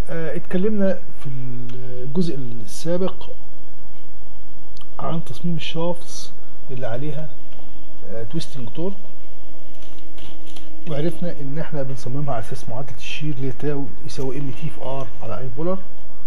آه، اتكلمنا في الجزء السابق عن تصميم الشافts اللي عليها تويستنج تورك وعرفنا ان احنا بنصممها على اساس معادله الشير اللي هي تاو يساوي ام تي في ار على اي بولر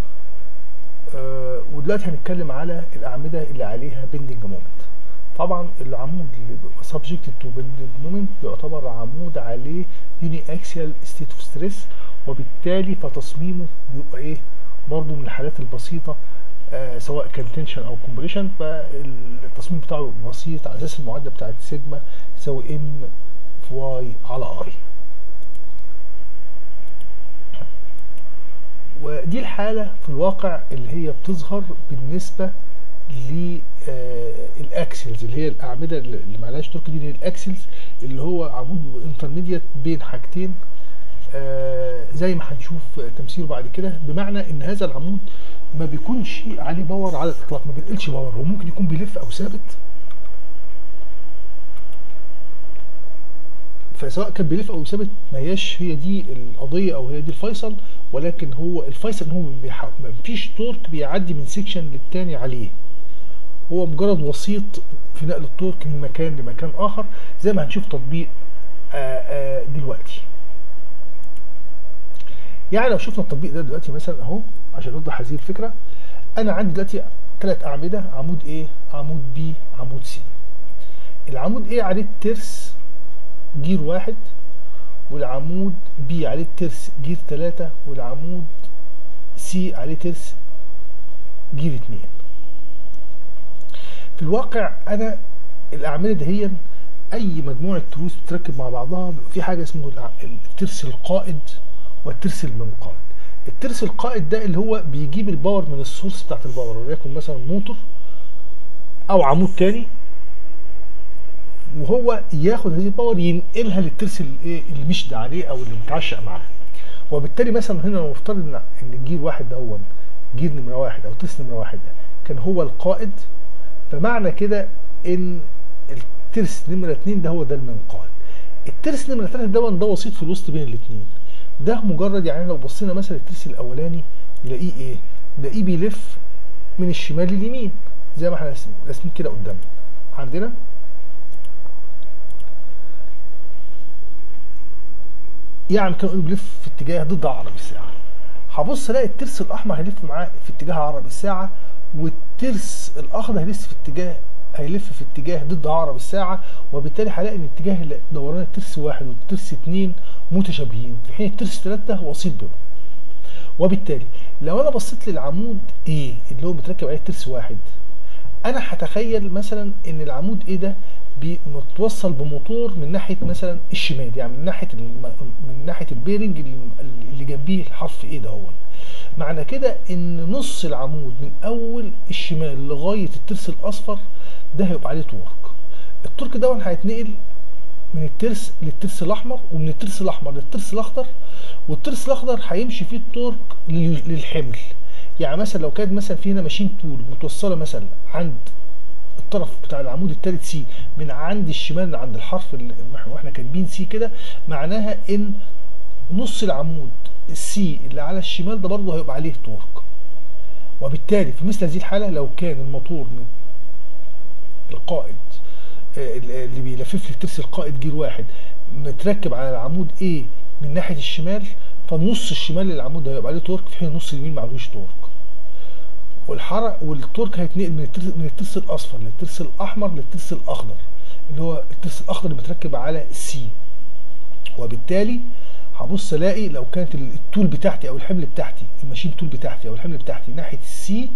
آه، ودلوقتي هنتكلم على الاعمده اللي عليها بندنج مومنت طبعا العمود اللي سبجكتد تو بندنج مومنت بيعتبر عمود عليه يوني اكسيال ستيت اوف ستريس وبالتالي فتصميمه بيبقى ايه برضه من الحالات البسيطه آه سواء كان تنشن او كومبريشن فالتصميم بتاعه بسيط على اساس المعادله بتاعت سيجما تساوي ام في واي على اي ودي الحاله في الواقع اللي هي بتظهر بالنسبه للاكسلز اللي هي الاعمده اللي معلهاش ترك دي اللي هي الاكسلز اللي هو عمود انترميديت بين حاجتين آه زي ما هنشوف تمثيله بعد كده بمعنى ان هذا العمود ما بيكونش عليه باور على الاطلاق ما بينقلش باور هو ممكن يكون بيلف او ثابت فسواء كان بيلف او ثابت ما هياش هي دي القضيه او هي دي الفيصل ولكن هو الفيصل ان هو ما فيش تورك بيعدي من سيكشن للتاني عليه هو مجرد وسيط في نقل التورك من مكان لمكان اخر زي ما هنشوف تطبيق آآ آآ دلوقتي يعني لو شفنا التطبيق ده دلوقتي مثلا اهو عشان نوضح هذه الفكره انا عندي دلوقتي ثلاث اعمده عمود A عمود B عمود C العمود A عليه الترس جير واحد والعمود B عليه الترس جير ثلاثة والعمود C عليه ترس جير اتنين في الواقع انا الاعمده دهيا اي مجموعه تروس بتركب مع بعضها في حاجه اسمه الترس القائد والترس المنقاد الترس القائد ده اللي هو بيجيب الباور من السورس بتاعت الباور وليكن مثلا موتور او عمود تاني وهو ياخد هذه الباور ينقلها للترس اللي اللي مشدى عليه او اللي متعشق معاه وبالتالي مثلا هنا لو نفترض ان ان الجير واحد ده هو جير نمره واحد او ترس نمره واحد ده كان هو القائد فمعنى كده ان الترس نمره اتنين ده هو ده المنقاد الترس نمره ثلاثه ده ده وسيط في الوسط بين الاثنين ده مجرد يعني لو بصينا مثلا الترس الاولاني نلاقيه ايه نلاقيه بيلف من الشمال لليمين زي ما احنا راسمين كده قدامنا عندنا يعني كان بيلف في اتجاه ضد عقرب الساعه هبص الاقي الترس الاحمر هيلف معاه في اتجاه عقرب الساعه والترس الاخضر هيلف في اتجاه هيلف في اتجاه ضد عقرب الساعه وبالتالي هلاقي ان اتجاه دوران الترس واحد والترس اتنين متشابهين في حين الترس تلاته وسيط بينهم وبالتالي لو انا بصيت للعمود A اللي هو متركب عليه ترس واحد انا هتخيل مثلا ان العمود A ده متوصل بموتور من ناحيه مثلا الشمال يعني من ناحيه من ناحيه البيرنج اللي جنبيه الحرف ايه ده هو معنى كده ان نص العمود من اول الشمال لغايه الترس الاصفر ده هيبقى عليه تورك التورك ده هيتنقل من الترس للترس الاحمر ومن الترس الاحمر للترس الاخضر والترس الاخضر هيمشي فيه التورك للحمل يعني مثلا لو كانت مثلا في هنا ماشين طول متوصله مثلا عند الطرف بتاع العمود الثالث سي من عند الشمال عند الحرف اللي واحنا كاتبين سي كده معناها ان نص العمود السي اللي على الشمال ده برضه هيبقى عليه تورك وبالتالي في مثل هذه الحاله لو كان الموتور من القائد اللي بيلفف لي الترس القائد جير واحد متركب على العمود A من ناحيه الشمال فنص الشمال للعمود ده هيبقى عليه تورك في حين نص اليمين معلوش تورك والحرق والتورك هيتنقل من الترس من الترس الاصفر للترس الاحمر للترس الاخضر اللي هو الترس الاخضر اللي متركب على السي وبالتالي هبص الاقي لو كانت التول بتاعتي او الحمل بتاعتي الماشين تول بتاعتي او الحمل بتاعتي ناحيه السي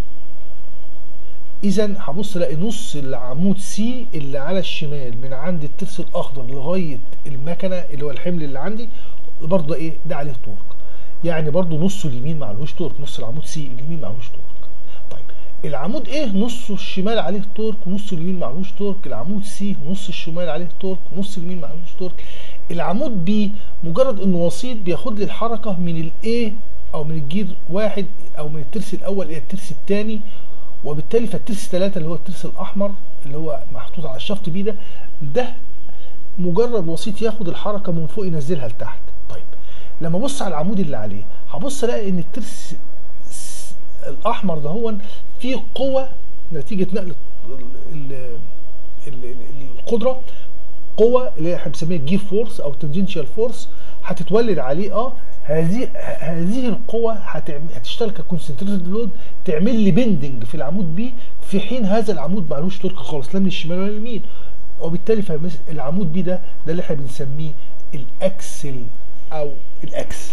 اذا هبص الاقي نص العمود سي اللي على الشمال من عند الترس الاخضر لغايه المكنه اللي هو الحمل اللي عندي برضه ايه ده عليه تورك يعني برضه نصه اليمين معلوش تورك نص العمود سي اليمين معلوش تورك طيب العمود ايه نصه الشمال عليه تورك ونص اليمين معلوش تورك العمود سي نص الشمال عليه تورك ونص اليمين معلوش تورك العمود بي مجرد انه وسيط بياخد لي الحركه من الاي او من الجير واحد او من الترس الاول الى الترس الثاني وبالتالي فالترس ثلاثة اللي هو الترس الاحمر اللي هو محطوط على الشفط بي ده ده مجرد وسيط ياخد الحركه من فوق ينزلها لتحت طيب لما ابص على العمود اللي عليه هبص الاقي ان الترس س- الاحمر ده هو فيه قوه نتيجه نقل ال- ال- ال- ال- القدره قوه اللي احنا بنسميها جير فورس او تنجنشال فورس هتتولد عليه اه هذه هذه القوه هتعمل هتشتغل ككونسنتريتد لود تعمل لي بندنج في العمود بي في حين هذا العمود معلوش ترك خالص لا من الشمال ولا من اليمين وبالتالي فمس- العمود بي ده ده اللي احنا بنسميه الاكسل او الاكس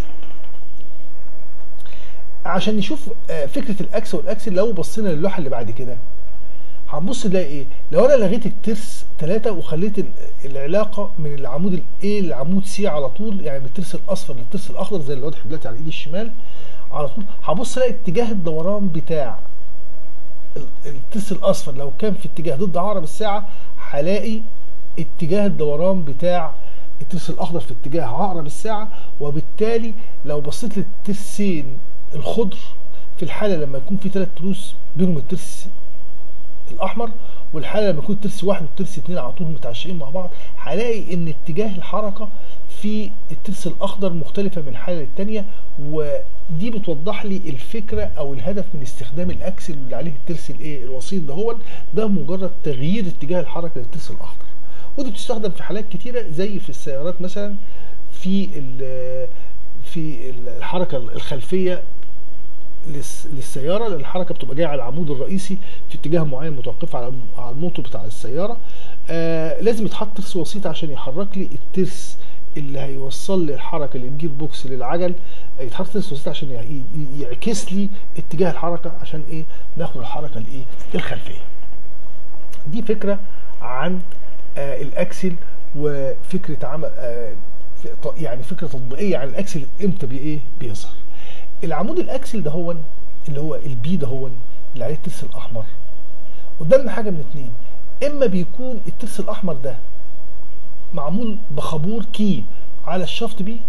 عشان نشوف آه، فكره الاكس والاكسل لو بصينا للوحه اللي بعد كده هنبص نلاقي ايه لو انا لغيت الترس 3 وخليت ال- العلاقه من العمود الاي للعمود سي على طول يعني من الترس الاصفر للترس الاخضر زي اللي واضح دلوقتي على ايدي الشمال على طول هبص الاقي اتجاه الدوران بتاع ال- الترس الاصفر لو كان في اتجاه ضد عقرب الساعه هلاقي اتجاه الدوران بتاع الترس الاخضر في اتجاه عقرب الساعه وبالتالي لو بصيت للترسين الخضر في الحاله لما يكون في ثلاث تروس بينهم الترس الاحمر والحاله لما يكون الترس واحد والترس اتنين على طول متعشقين مع بعض هلاقي ان اتجاه الحركه في الترس الاخضر مختلفه من حاله للتانيه ودي بتوضح لي الفكره او الهدف من استخدام الاكسل اللي عليه الترس الايه الوسيط ده هو ده مجرد تغيير اتجاه الحركه للترس الاخضر ودي بتستخدم في حالات كتيره زي في السيارات مثلا في ال- في الحركه الخلفيه للس- للسياره لان الحركه بتبقى جايه على العمود الرئيسي في اتجاه معين متوقفه على على الموتور بتاع السياره آه لازم يتحط ترس وسيط عشان يحرك لي الترس اللي هيوصل لي الحركه للجير بوكس للعجل آه، يتحط ترس وسيط عشان يع- ي- يعكس لي اتجاه الحركه عشان ايه ناخد الحركه الايه الخلفيه دي فكره عن آه الاكسل وفكره عمل آه ف- ط- يعني فكره تطبيقيه عن الاكسل امتى بي ايه بيظهر العمود الاكسل ده هو اللي هو البي ده هو اللي عليه الترس الاحمر قدامنا حاجه من اتنين اما بيكون الترس الاحمر ده معمول بخابور كي على الشافت بي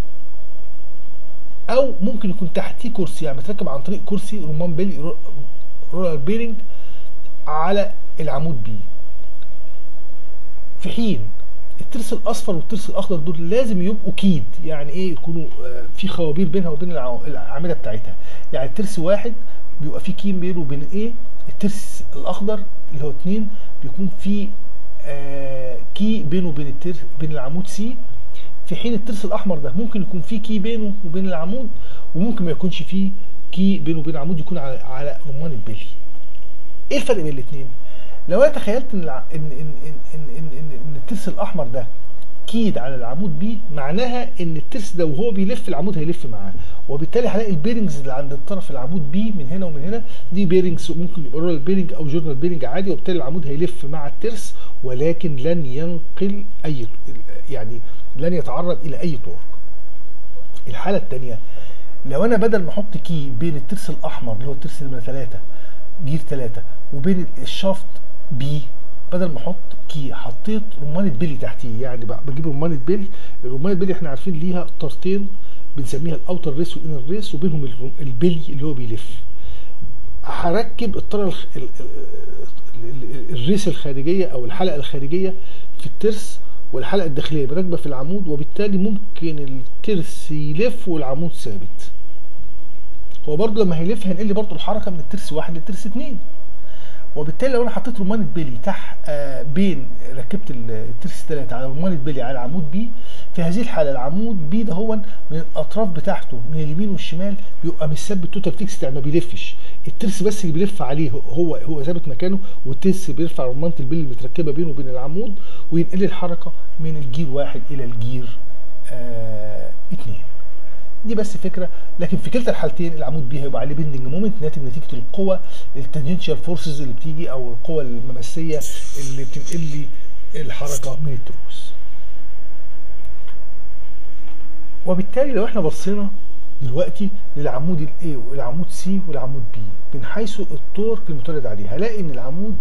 او ممكن يكون تحتيه كرسي يعني متركب عن طريق كرسي رمان بيلي رو- رولر بيرنج على العمود بي في حين الترس الاصفر والترس الاخضر دول لازم يبقوا كيد يعني ايه يكونوا آه، في خوابير بينها وبين الع- الاعمده بتاعتها يعني الترس واحد بيبقى فيه كيم بينه وبين ايه الترس الاخضر اللي هو اتنين بيكون فيه آه كي بينه وبين الترس بين العمود سي في حين الترس الاحمر ده ممكن يكون فيه كي بينه وبين العمود وممكن ما يكونش فيه كي بينه وبين العمود يكون على على رمان البلي ايه الفرق بين الاثنين لو انا تخيلت ان الع- ان ان ان ان, إن, إن, إن الترس الاحمر ده كيد على العمود بي معناها ان الترس ده وهو بيلف العمود هيلف معاه وبالتالي هلاقي البيرنجز اللي عند الطرف العمود بي من هنا ومن هنا دي بيرنجز ممكن يبقى رولر بيرنج او جورنال بيرنج عادي وبالتالي العمود هيلف مع الترس ولكن لن ينقل اي يعني لن يتعرض الى اي طرق الحاله الثانيه لو انا بدل ما احط كي بين الترس الاحمر اللي هو الترس نمره 3 جير 3 وبين الشافت بي بدل ما احط كي حطيت رمانه بيلي تحتيه يعني بقى بجيب رمانه بيلي الرمانه بيلي احنا عارفين ليها طرتين بنسميها الاوتر ريس والانر ريس وبينهم الر- البيلي اللي هو بيلف هركب الطاره الخ... ال... ال... ال... الريس الخارجيه او الحلقه الخارجيه في الترس والحلقه الداخليه راكبه في العمود وبالتالي ممكن الترس يلف والعمود ثابت هو برضه لما هيلف هينقل لي برضه الحركه من الترس واحد للترس اتنين وبالتالي لو انا حطيت رمانه بيلي تحت آه بين ركبت ال- الترس 3 على رمانه بيلي على عمود بي في هذه الحاله العمود بي ده هو من الاطراف بتاعته من اليمين والشمال بيبقى مش ثابت توتال فيكس يعني ما بيلفش الترس بس اللي بيلف عليه هو هو ثابت مكانه والترس بيرفع رمانه البيلي المتركبه بينه وبين العمود وينقل لي الحركه من الجير واحد الى الجير آه اتنين دي بس فكره لكن في كلتا الحالتين العمود بي هيبقى عليه بيندنج مومنت ناتج نتيجه القوه التانجنشال فورسز اللي بتيجي او القوه الممسيه اللي بتنقل لي الحركه من التروس وبالتالي لو احنا بصينا دلوقتي للعمود الاي والعمود سي والعمود بي من حيث التورك المتولد عليه هلاقي ان العمود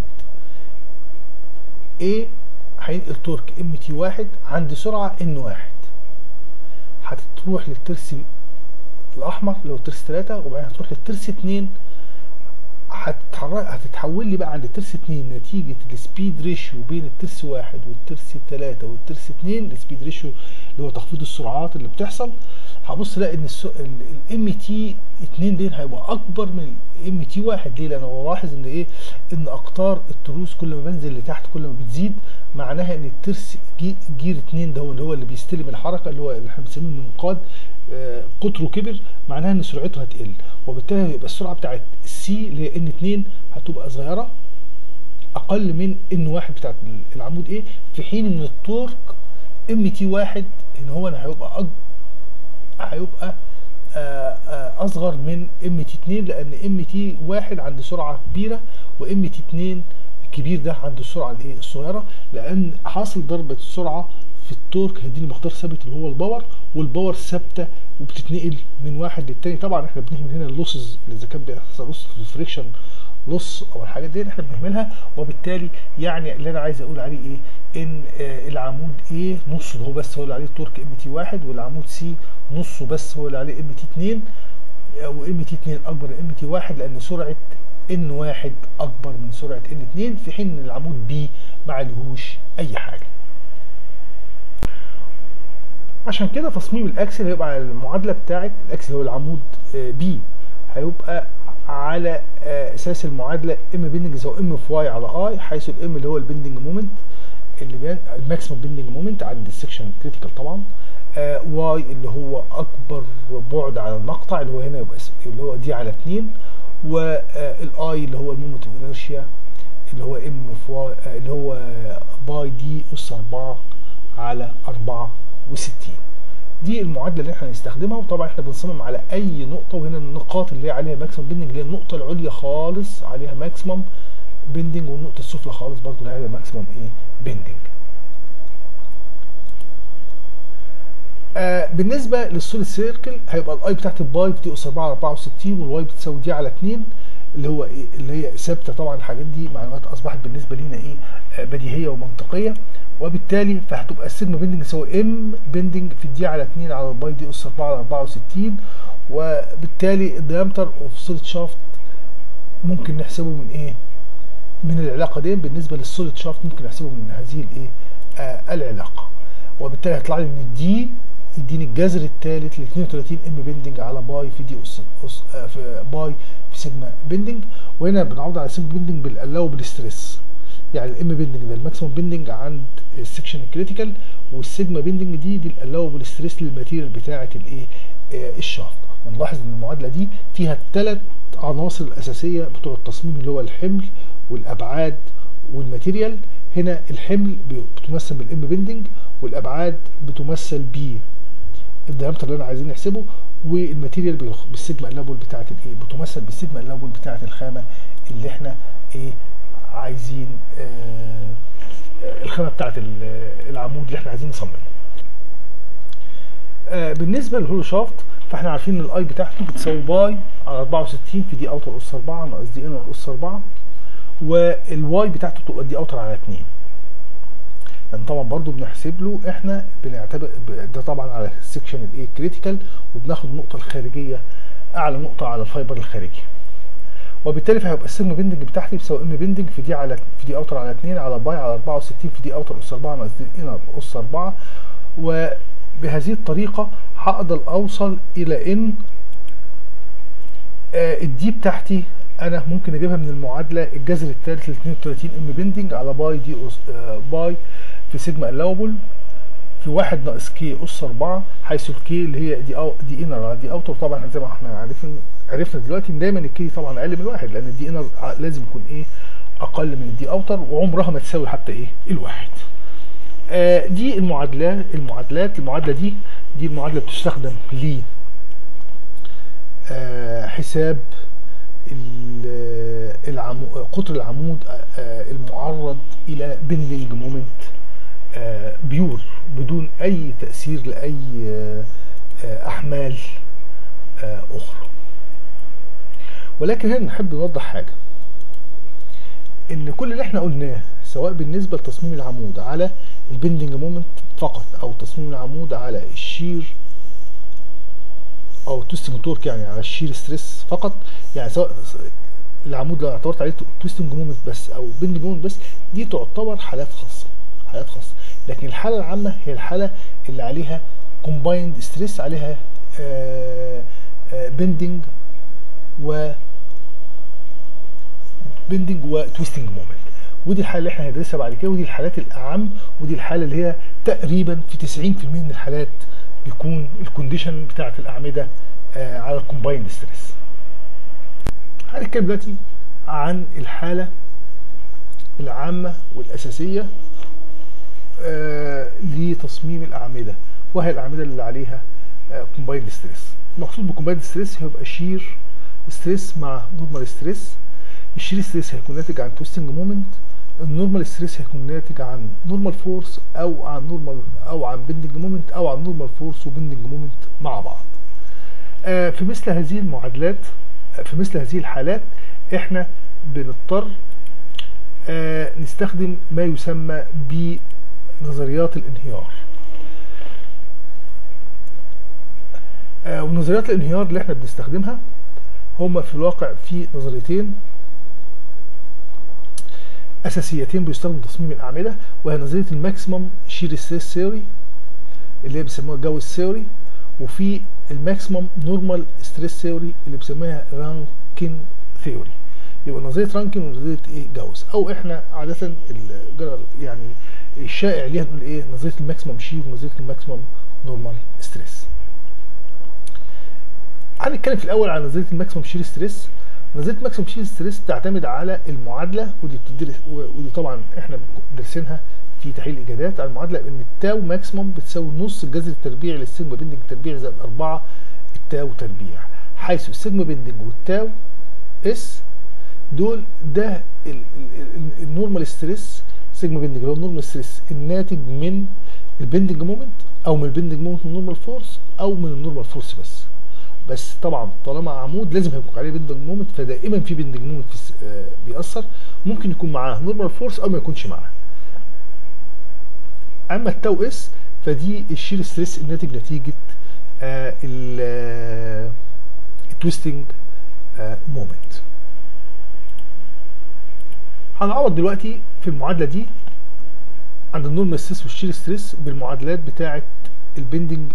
A هينقل تورك ام تي واحد عند سرعه ان واحد هتروح للترس الاحمر اللي هو الترس 3 وبعدين هتروح للترس 2 هتتحرك هتتحول لي بقى عند الترس 2 نتيجه السبيد ريشيو بين الترس 1 والترس 3 والترس 2 السبيد ريشيو اللي هو تخفيض السرعات اللي بتحصل هبص الاقي ان الام تي 2 دي هيبقى اكبر من الام تي 1 ليه؟ لان انا بلاحظ ان ايه؟ ان اقطار التروس كل ما بنزل لتحت كل ما بتزيد معناها ان الترس جي جير 2 ده هو اللي هو اللي بيستلم الحركه اللي هو اللي احنا بنسميه المنقاد آه قطره كبر معناها ان سرعته هتقل وبالتالي يبقى السرعه بتاعت السي اللي هي ان 2 هتبقى صغيره اقل من ان واحد بتاعت العمود ايه في حين ان التورك ام تي واحد ان هو هيبقى أج... هيبقى آآ آآ اصغر من ام تي 2 لان ام تي واحد عند سرعه كبيره وام تي 2 الكبير ده عند السرعه الايه الصغيره لان حاصل ضربه السرعه في التورك هيديني مقدار ثابت اللي هو الباور والباور ثابته وبتتنقل من واحد للتاني طبعا احنا بنهمل هنا اللوسز اللي اذا كان بيحصل لوس في الفريكشن لص او الحاجات دي احنا بنهملها وبالتالي يعني اللي انا عايز اقول عليه ايه ان آه العمود ايه نصه هو بس هو اللي عليه التورك ام تي واحد والعمود سي نصه بس هو اللي عليه ام تي 2 وام تي 2 اكبر من ام تي واحد لان سرعه ان واحد اكبر من سرعه ان 2 في حين ان العمود بي ما عليهوش اي حاجه عشان كده تصميم الاكسل هيبقى على المعادله بتاعت الاكسل هو العمود آه بي هيبقى على اساس المعادله ام بيندنج يساوي ام في واي على اي حيث الام اللي هو البندنج مومنت اللي بين الماكسيمم بندنج مومنت عند السكشن كريتيكال طبعا آه واي اللي هو اكبر بعد على المقطع اللي هو هنا يبقى اللي هو دي على 2 والاي اللي هو المومنت اوف انرشيا اللي هو ام في واي آه اللي هو باي دي اس 4 على 64 دي المعادله اللي احنا هنستخدمها وطبعا احنا بنصمم على اي نقطه وهنا النقاط اللي هي عليها ماكسيمم بيندنج اللي هي النقطه العليا خالص عليها ماكسيمم بيندنج والنقطه السفلى خالص برضه اللي عليها ماكسيمم ايه بيندنج آه بالنسبه للسوليد سيركل هيبقى الاي بتاعت الباي دي اس 4 على 64 والواي بتساوي دي على 2 اللي هو ايه اللي هي ثابته طبعا الحاجات دي معلومات اصبحت بالنسبه لينا ايه آه بديهيه ومنطقيه وبالتالي فهتبقى السيجما بيندنج يساوي ام بيندنج في الدي على 2 على الباي دي اس 4 على 64 وبالتالي الديامتر اوف سوليد شافت ممكن نحسبه من ايه؟ من العلاقه دي بالنسبه للسوليد شافت ممكن نحسبه من هذه الايه؟ آه العلاقه وبالتالي هيطلع لي ان الدي يديني الجذر الثالث ل 32 ام بيندنج على باي في دي اس, أس آه في باي في سيجما بيندنج وهنا بنعوض على سيجما بيندنج بالالاوبل ستريس يعني الام بيندنج ده الماكسيموم بيندنج عند السكشن الكريتيكال والسيجما بيندنج دي دي الالاوبل ستريس للماتيريال بتاعه الايه آه الشافت ونلاحظ ان المعادله دي فيها الثلاث عناصر الاساسيه بتوع التصميم اللي هو الحمل والابعاد والماتيريال هنا الحمل بتمثل بالام بيندنج والابعاد بتمثل ب الديامتر اللي انا عايزين نحسبه والماتيريال بالسيجما اللابول بتاعه الايه بتمثل بالسيجما اللابول بتاعه الخامه اللي احنا ايه عايزين آه الخامه بتاعه العمود اللي احنا عايزين نصممه آه بالنسبه للهولو شافت فاحنا عارفين ان الاي بتاعته بتساوي باي على 64 في دي اوتر اس 4 ناقص دي انر اس 4 والواي بتاعته تبقى دي اوتر على 2 لان طبعا برضو بنحسب له احنا بنعتبر ده طبعا على السكشن الايه كريتيكال وبناخد النقطه الخارجيه اعلى نقطه على الفايبر الخارجي وبالتالي فهيبقى السيجما بيندنج بتاعتي بتساوي ام بيندنج في دي على في دي اوتر على 2 على باي على 64 في دي اوتر اس 4 ناقص دي انر اس 4 وبهذه الطريقه هقدر اوصل الى ان آه الدي بتاعتي انا ممكن اجيبها من المعادله الجذر الثالث ل 32 ام بيندنج على باي دي أس آه باي في سيجما الاوبل في 1 ناقص كي اس 4 حيث الكي اللي هي دي أو دي انر على دي اوتر طبعا زي ما احنا عارفين عرفنا دلوقتي دايما الكي طبعا اقل من واحد لان الدي انر لازم يكون ايه اقل من الدي اوتر وعمرها ما تساوي حتى ايه الواحد آه دي المعادلات المعادلات المعادله دي دي المعادله بتستخدم ل آه حساب العمو... قطر العمود آه المعرض الى بندنج مومنت آه بيور بدون اي تاثير لاي آه احمال اخرى ولكن هنا نحب نوضح حاجه ان كل اللي احنا قلناه سواء بالنسبه لتصميم العمود على البندنج مومنت فقط او تصميم العمود على الشير او تويستنج تورك يعني على الشير ستريس فقط يعني سواء العمود لو اعتبرت عليه تويستنج مومنت بس او بندنج مومنت بس دي تعتبر حالات خاصه حالات خاصه لكن الحاله العامه هي الحاله اللي عليها كومبايند ستريس عليها بندنج و بندنج وتويستنج مومنت ودي الحاله اللي احنا هندرسها بعد كده ودي الحالات الاعم ودي الحاله اللي هي تقريبا في 90% من الحالات بيكون الكونديشن بتاعت الاعمده آه على الكومبايند ستريس هنتكلم دلوقتي عن الحاله العامه والاساسيه آه لتصميم الاعمده وهي الاعمده اللي عليها كومبايند ستريس المقصود بكومبايند ستريس هيبقى شير ستريس مع نورمال ستريس الشير ستريس هيكون ناتج عن تويستنج مومنت النورمال ستريس هيكون ناتج عن نورمال فورس او عن نورمال او عن بندنج مومنت او عن نورمال فورس وبندنج مومنت مع بعض آه في مثل هذه المعادلات في مثل هذه الحالات احنا بنضطر آه نستخدم ما يسمى بنظريات الانهيار آه ونظريات الانهيار اللي احنا بنستخدمها هما في الواقع في نظريتين اساسيتين بيستخدموا تصميم الاعمده وهي نظريه الماكسيمم شير ستريس ثيوري اللي هي بيسموها جاوس ثيوري وفي الماكسيمم نورمال ستريس ثيوري اللي بيسموها رانكين ثيوري يبقى نظريه رانكين ونظريه ايه جاوس او احنا عاده يعني الشائع ليها نقول ايه نظريه الماكسيمم شير ونظريه الماكسيمم نورمال ستريس هنتكلم في الاول عن نظريه الماكسيمم شير ستريس نظريه ماكسيمم شير ستريس بتعتمد على المعادله ودي بتدرس ودي طبعا احنا دارسينها في تحليل الاجابات على المعادله ان التاو ماكسيمم بتساوي نص الجذر التربيعي للسيجما بندنج تربيع زائد 4 التاو تربيع حيث السيجما بندنج والتاو اس دول ده النورمال ستريس سيجما بندنج اللي هو النورمال ستريس الناتج من البندنج مومنت او من البندنج مومنت من النورمال فورس او من النورمال فورس بس بس طبعا طالما عمود لازم هيكون عليه بندنج مومنت فدائما في بندنج مومنت آه بيأثر ممكن يكون معاه نورمال فورس او ما يكونش معاه اما التاو اس فدي الشير ستريس الناتج نتيجه آه التويستنج آه مومنت هنعوض دلوقتي في المعادله دي عند النورمال ستريس والشير ستريس بالمعادلات بتاعه البندنج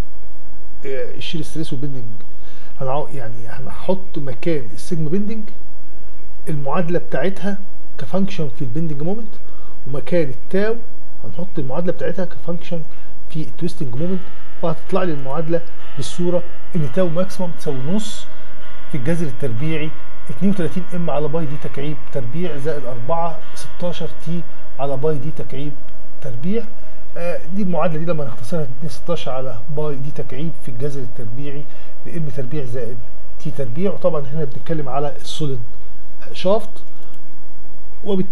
الشير ستريس والبندنج يعني هنحط مكان السيجما بندنج المعادله بتاعتها كفانكشن في البندنج مومنت ومكان التاو هنحط المعادله بتاعتها كفانكشن في التويستنج مومنت فهتطلع لي المعادله بالصوره ان تاو ماكسيمم تساوي نص في الجذر التربيعي 32 ام على باي دي تكعيب تربيع زائد 4 16 تي على باي دي تكعيب تربيع آه دي المعادله دي لما نختصرها 2 16 على باي دي تكعيب في الجذر التربيعي لام تربيع زائد تي تربيع وطبعا هنا بنتكلم على السوليد شافت وبت...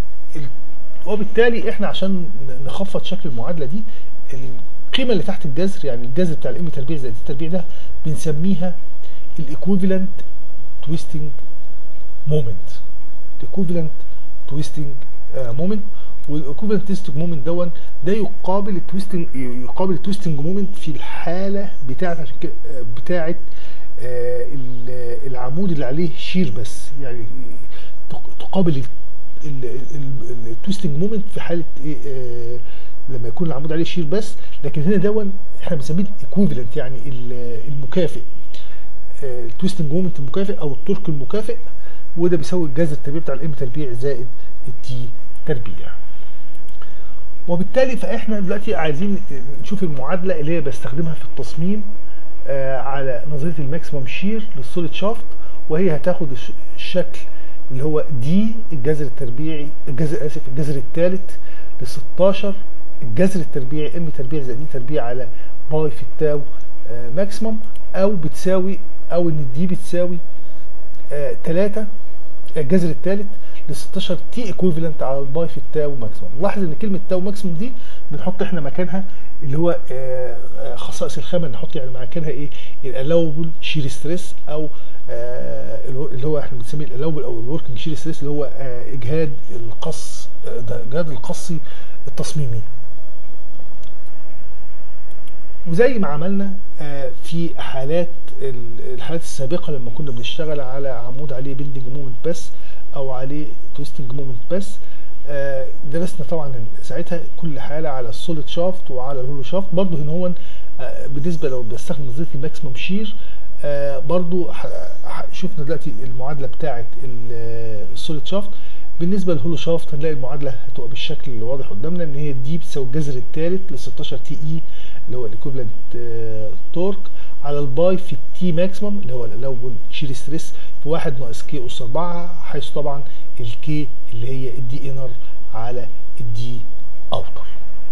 وبالتالي احنا عشان نخفض شكل المعادله دي القيمه اللي تحت الجذر يعني الجذر بتاع الام تربيع زائد تي تربيع ده بنسميها الايكوفالنت تويستنج مومنت الايكوفالنت تويستنج مومنت والايكوفالنت تويستنج مومنت دون ده يقابل التويستنج يقابل التويستنج مومنت في الحاله بتاعه عشان كده بتاعه آه العمود اللي عليه شير بس يعني تقابل التويستنج مومنت في حاله ايه آه لما يكون العمود عليه شير بس لكن هنا دون احنا بنسميه الايكوفالنت يعني المكافئ آه التويستنج مومنت المكافئ او التورك المكافئ وده بيساوي الجذر التربيع بتاع الام تربيع زائد التي تربيع وبالتالي فاحنا دلوقتي عايزين نشوف المعادله اللي هي بستخدمها في التصميم آه على نظريه الماكسيمم شير للسوليد شافت وهي هتاخد الشكل اللي هو دي الجذر التربيعي الجذر اسف الجذر الثالث ل 16 الجذر التربيعي ام تربيع زائد دي تربيع على باي في التاو آه ماكسيمم او بتساوي او ان دي بتساوي 3 آه الجذر الثالث ل 16 تي ايكويفالنت على الباي في التاو ماكسيمم لاحظ ان كلمه تاو ماكسيمم دي بنحط احنا مكانها اللي هو آه خصائص الخامه نحط يعني مكانها ايه الالاوبل شير ستريس او آه اللي هو احنا بنسميه الالاوبل او الوركنج شير ستريس اللي هو آه اجهاد القص اجهاد القصي التصميمي وزي ما عملنا في حالات الحالات السابقه لما كنا بنشتغل على عمود عليه بيلدنج مومنت بس او عليه تويستنج مومنت بس درسنا طبعا ساعتها كل حاله على السوليد شافت وعلى الهولو شافت برضه هنا هو آه، بالنسبه لو بستخدم نظريه الماكسيمم شير آه، برضو ح- ح- شفنا دلوقتي المعادله بتاعه السوليد شافت بالنسبه للهولو شافت هنلاقي المعادله هتبقى بالشكل اللي واضح قدامنا ان هي دي بتساوي الجذر الثالث ل 16 تي اي اللي هو الايكوفلنت تورك على الباي في التي ماكسيمم اللي هو الالاوبل شير ستريس في 1 ناقص كي اس 4 حيث طبعا الكي اللي هي الدي انر على الدي اوتر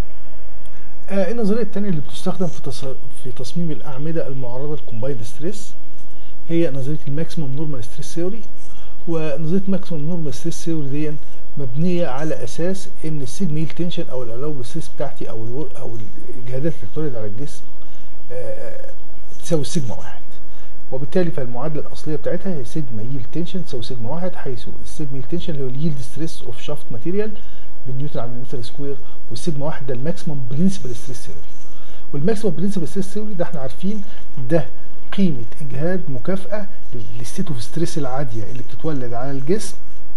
آه النظريه الثانيه اللي بتستخدم في تص... في تصميم الاعمده المعرضه للكومبايند ستريس هي نظريه الماكسيمم نورمال ستريس ثيوري ونظريه ماكسيمم نورمال ستريس ثيوري دي مبنيه على اساس ان السيجما يل تنشن او الالاوبل ستريس بتاعتي او الور... او الجهادات اللي بتولد على الجسم آه تساوي السيجما واحد وبالتالي فالمعادله الاصليه بتاعتها هي سيجما يل تنشن تساوي سيجما واحد حيث السيجما يل تنشن اللي هو اليلد ستريس اوف شافت ماتيريال بالنيوتن على المتر سكوير والسيجما واحد ده الماكسيمم برنسبل ستريس ثيوري والماكسيمم برنسبل ستريس ثيوري ده احنا عارفين ده قيمه اجهاد مكافاه للستيت اوف ستريس العاديه اللي بتتولد على الجسم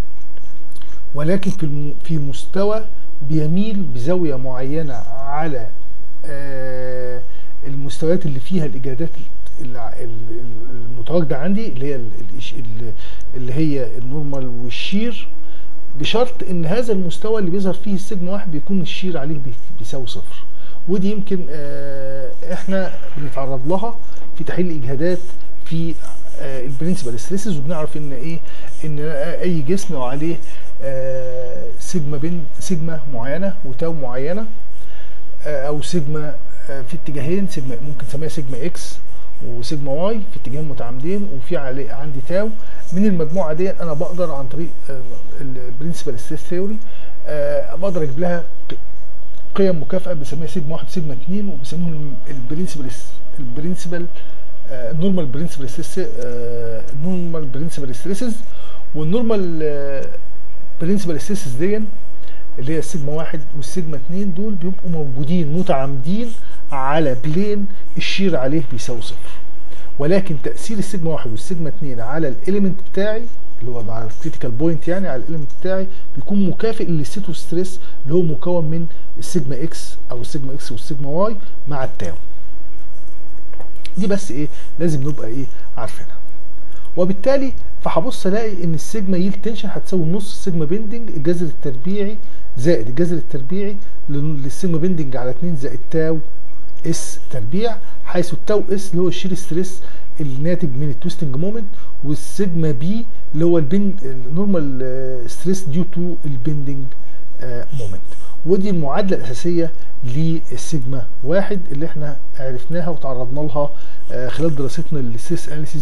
ولكن في الم... في مستوى بيميل بزاويه معينه على آه المستويات اللي فيها الاجهادات الع- ال- ال- المتواجده عندي اللي هي ال- ال- اللي هي النورمال والشير بشرط ان هذا المستوى اللي بيظهر فيه السيجما واحد بيكون الشير عليه بي- بيساوي صفر ودي يمكن آه، احنا بنتعرض لها في تحليل الاجهادات في البرنسبل ستريسز وبنعرف ان ايه ان اي جسم عليه آه، سيجما بين سيجما معينه وتاو معينه آه، او سيجما آه، في اتجاهين سيجما ممكن نسميها سيجما اكس وسيجما واي في اتجاهين متعامدين وفي عليه عندي تاو من المجموعه دي انا بقدر عن طريق البرنسبل ستريس ثيوري بقدر اجيب لها ق- قيم مكافاه بنسميها سيجما واحد سيجما اتنين وبيسموهم البرنسبل البرنسبل النورمال برنسبل ستريس النورمال برنسبل ستريسز والنورمال برنسبل ستريسز دي اللي هي السيجما واحد والسيجما اتنين دول بيبقوا موجودين متعامدين على بلين الشير عليه بيساوي صفر ولكن تاثير السيجما واحد والسيجما اتنين على الاليمنت بتاعي اللي هو على الكريتيكال بوينت يعني على الاليمنت بتاعي بيكون مكافئ للستو ستريس اللي هو مكون من السيجما اكس او السيجما اكس والسيجما واي مع التاو دي بس ايه لازم نبقى ايه عارفينها وبالتالي فهبص الاقي ان السيجما يل تنشن هتساوي نص السيجما بيندنج الجذر التربيعي زائد الجذر التربيعي لل- للسيجما بيندنج على 2 زائد تاو اس تربيع حيث التاو اس اللي هو الشير ستريس الناتج من التويستنج مومنت والسيجما بي اللي هو البن النورمال ستريس ديو تو البندنج مومنت ودي المعادله الاساسيه للسيجما واحد اللي احنا عرفناها وتعرضنا لها آه، خلال دراستنا للستريس اناليسيز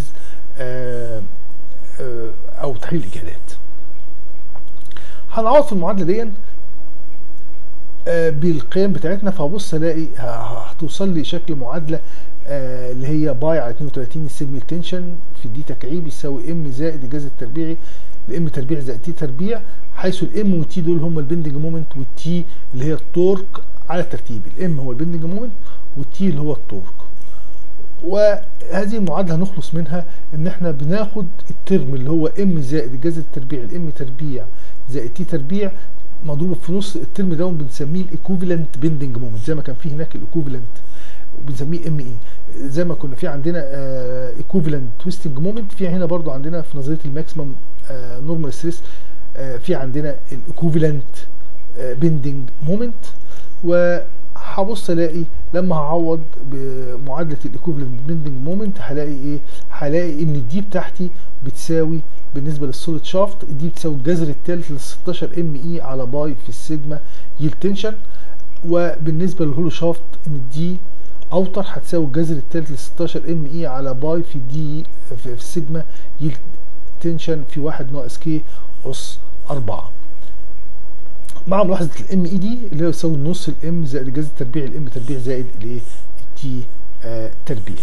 او تحليل الاجهادات هنعوض في المعادله دي آه، بالقيم بتاعتنا فهبص الاقي ه- ه- هتوصل لي شكل معادله آه، اللي هي باي على 32 السيجما تنشن في دي تكعيب يساوي ام زائد الجذر التربيعي الام تربيع زائد تي تربيع حيث الام والتي دول هم البندنج مومنت والتي اللي هي التورك على الترتيب الام هو البندنج مومنت والتي اللي هو التورك وهذه المعادله هنخلص منها ان احنا بناخد الترم اللي هو ام زائد الجذر التربيعي الام تربيع زائد تي تربيع مضروب في نص الترم ده بنسميه الايكوفالنت بندنج مومنت زي ما كان في هناك الايكوفالنت وبنسميه ام اي زي ما كنا في عندنا ايكوفالنت تويستنج مومنت في هنا برضو عندنا في نظريه الماكسيمم نورمال ستريس في عندنا الايكوفالنت بندنج مومنت وهبص الاقي لما هعوض بمعادله الايكوفالنت بندنج مومنت هلاقي ايه هلاقي ان الدي بتاعتي بتساوي بالنسبه للسوليد شافت دي بتساوي الجذر الثالث لل 16 ام اي على باي في السيجما يل تنشن وبالنسبه للهولو شافت ان دي اوتر هتساوي الجذر الثالث ل 16 ام اي على باي في دي في, في السيجما يل تنشن في 1 ناقص كي اس 4 مع ملاحظه الام اي دي اللي هو يساوي نص الام زائد الجذر التربيعي الام تربيع زائد الايه التي آه تربيع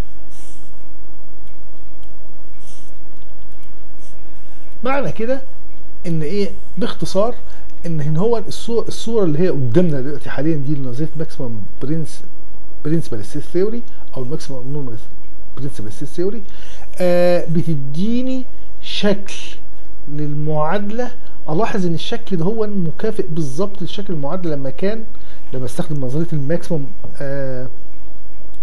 معنى كده ان ايه باختصار ان هنا هو الصوره, الصورة اللي هي قدامنا دلوقتي حاليا دي لنظريه ماكسيمم برنس برنسبل ستيت ثيوري او الماكسيمم نورمال برنسبل ستيت ثيوري آه بتديني شكل للمعادله الاحظ ان الشكل ده هو مكافئ بالظبط لشكل المعادله لما كان لما استخدم نظريه الماكسيمم آه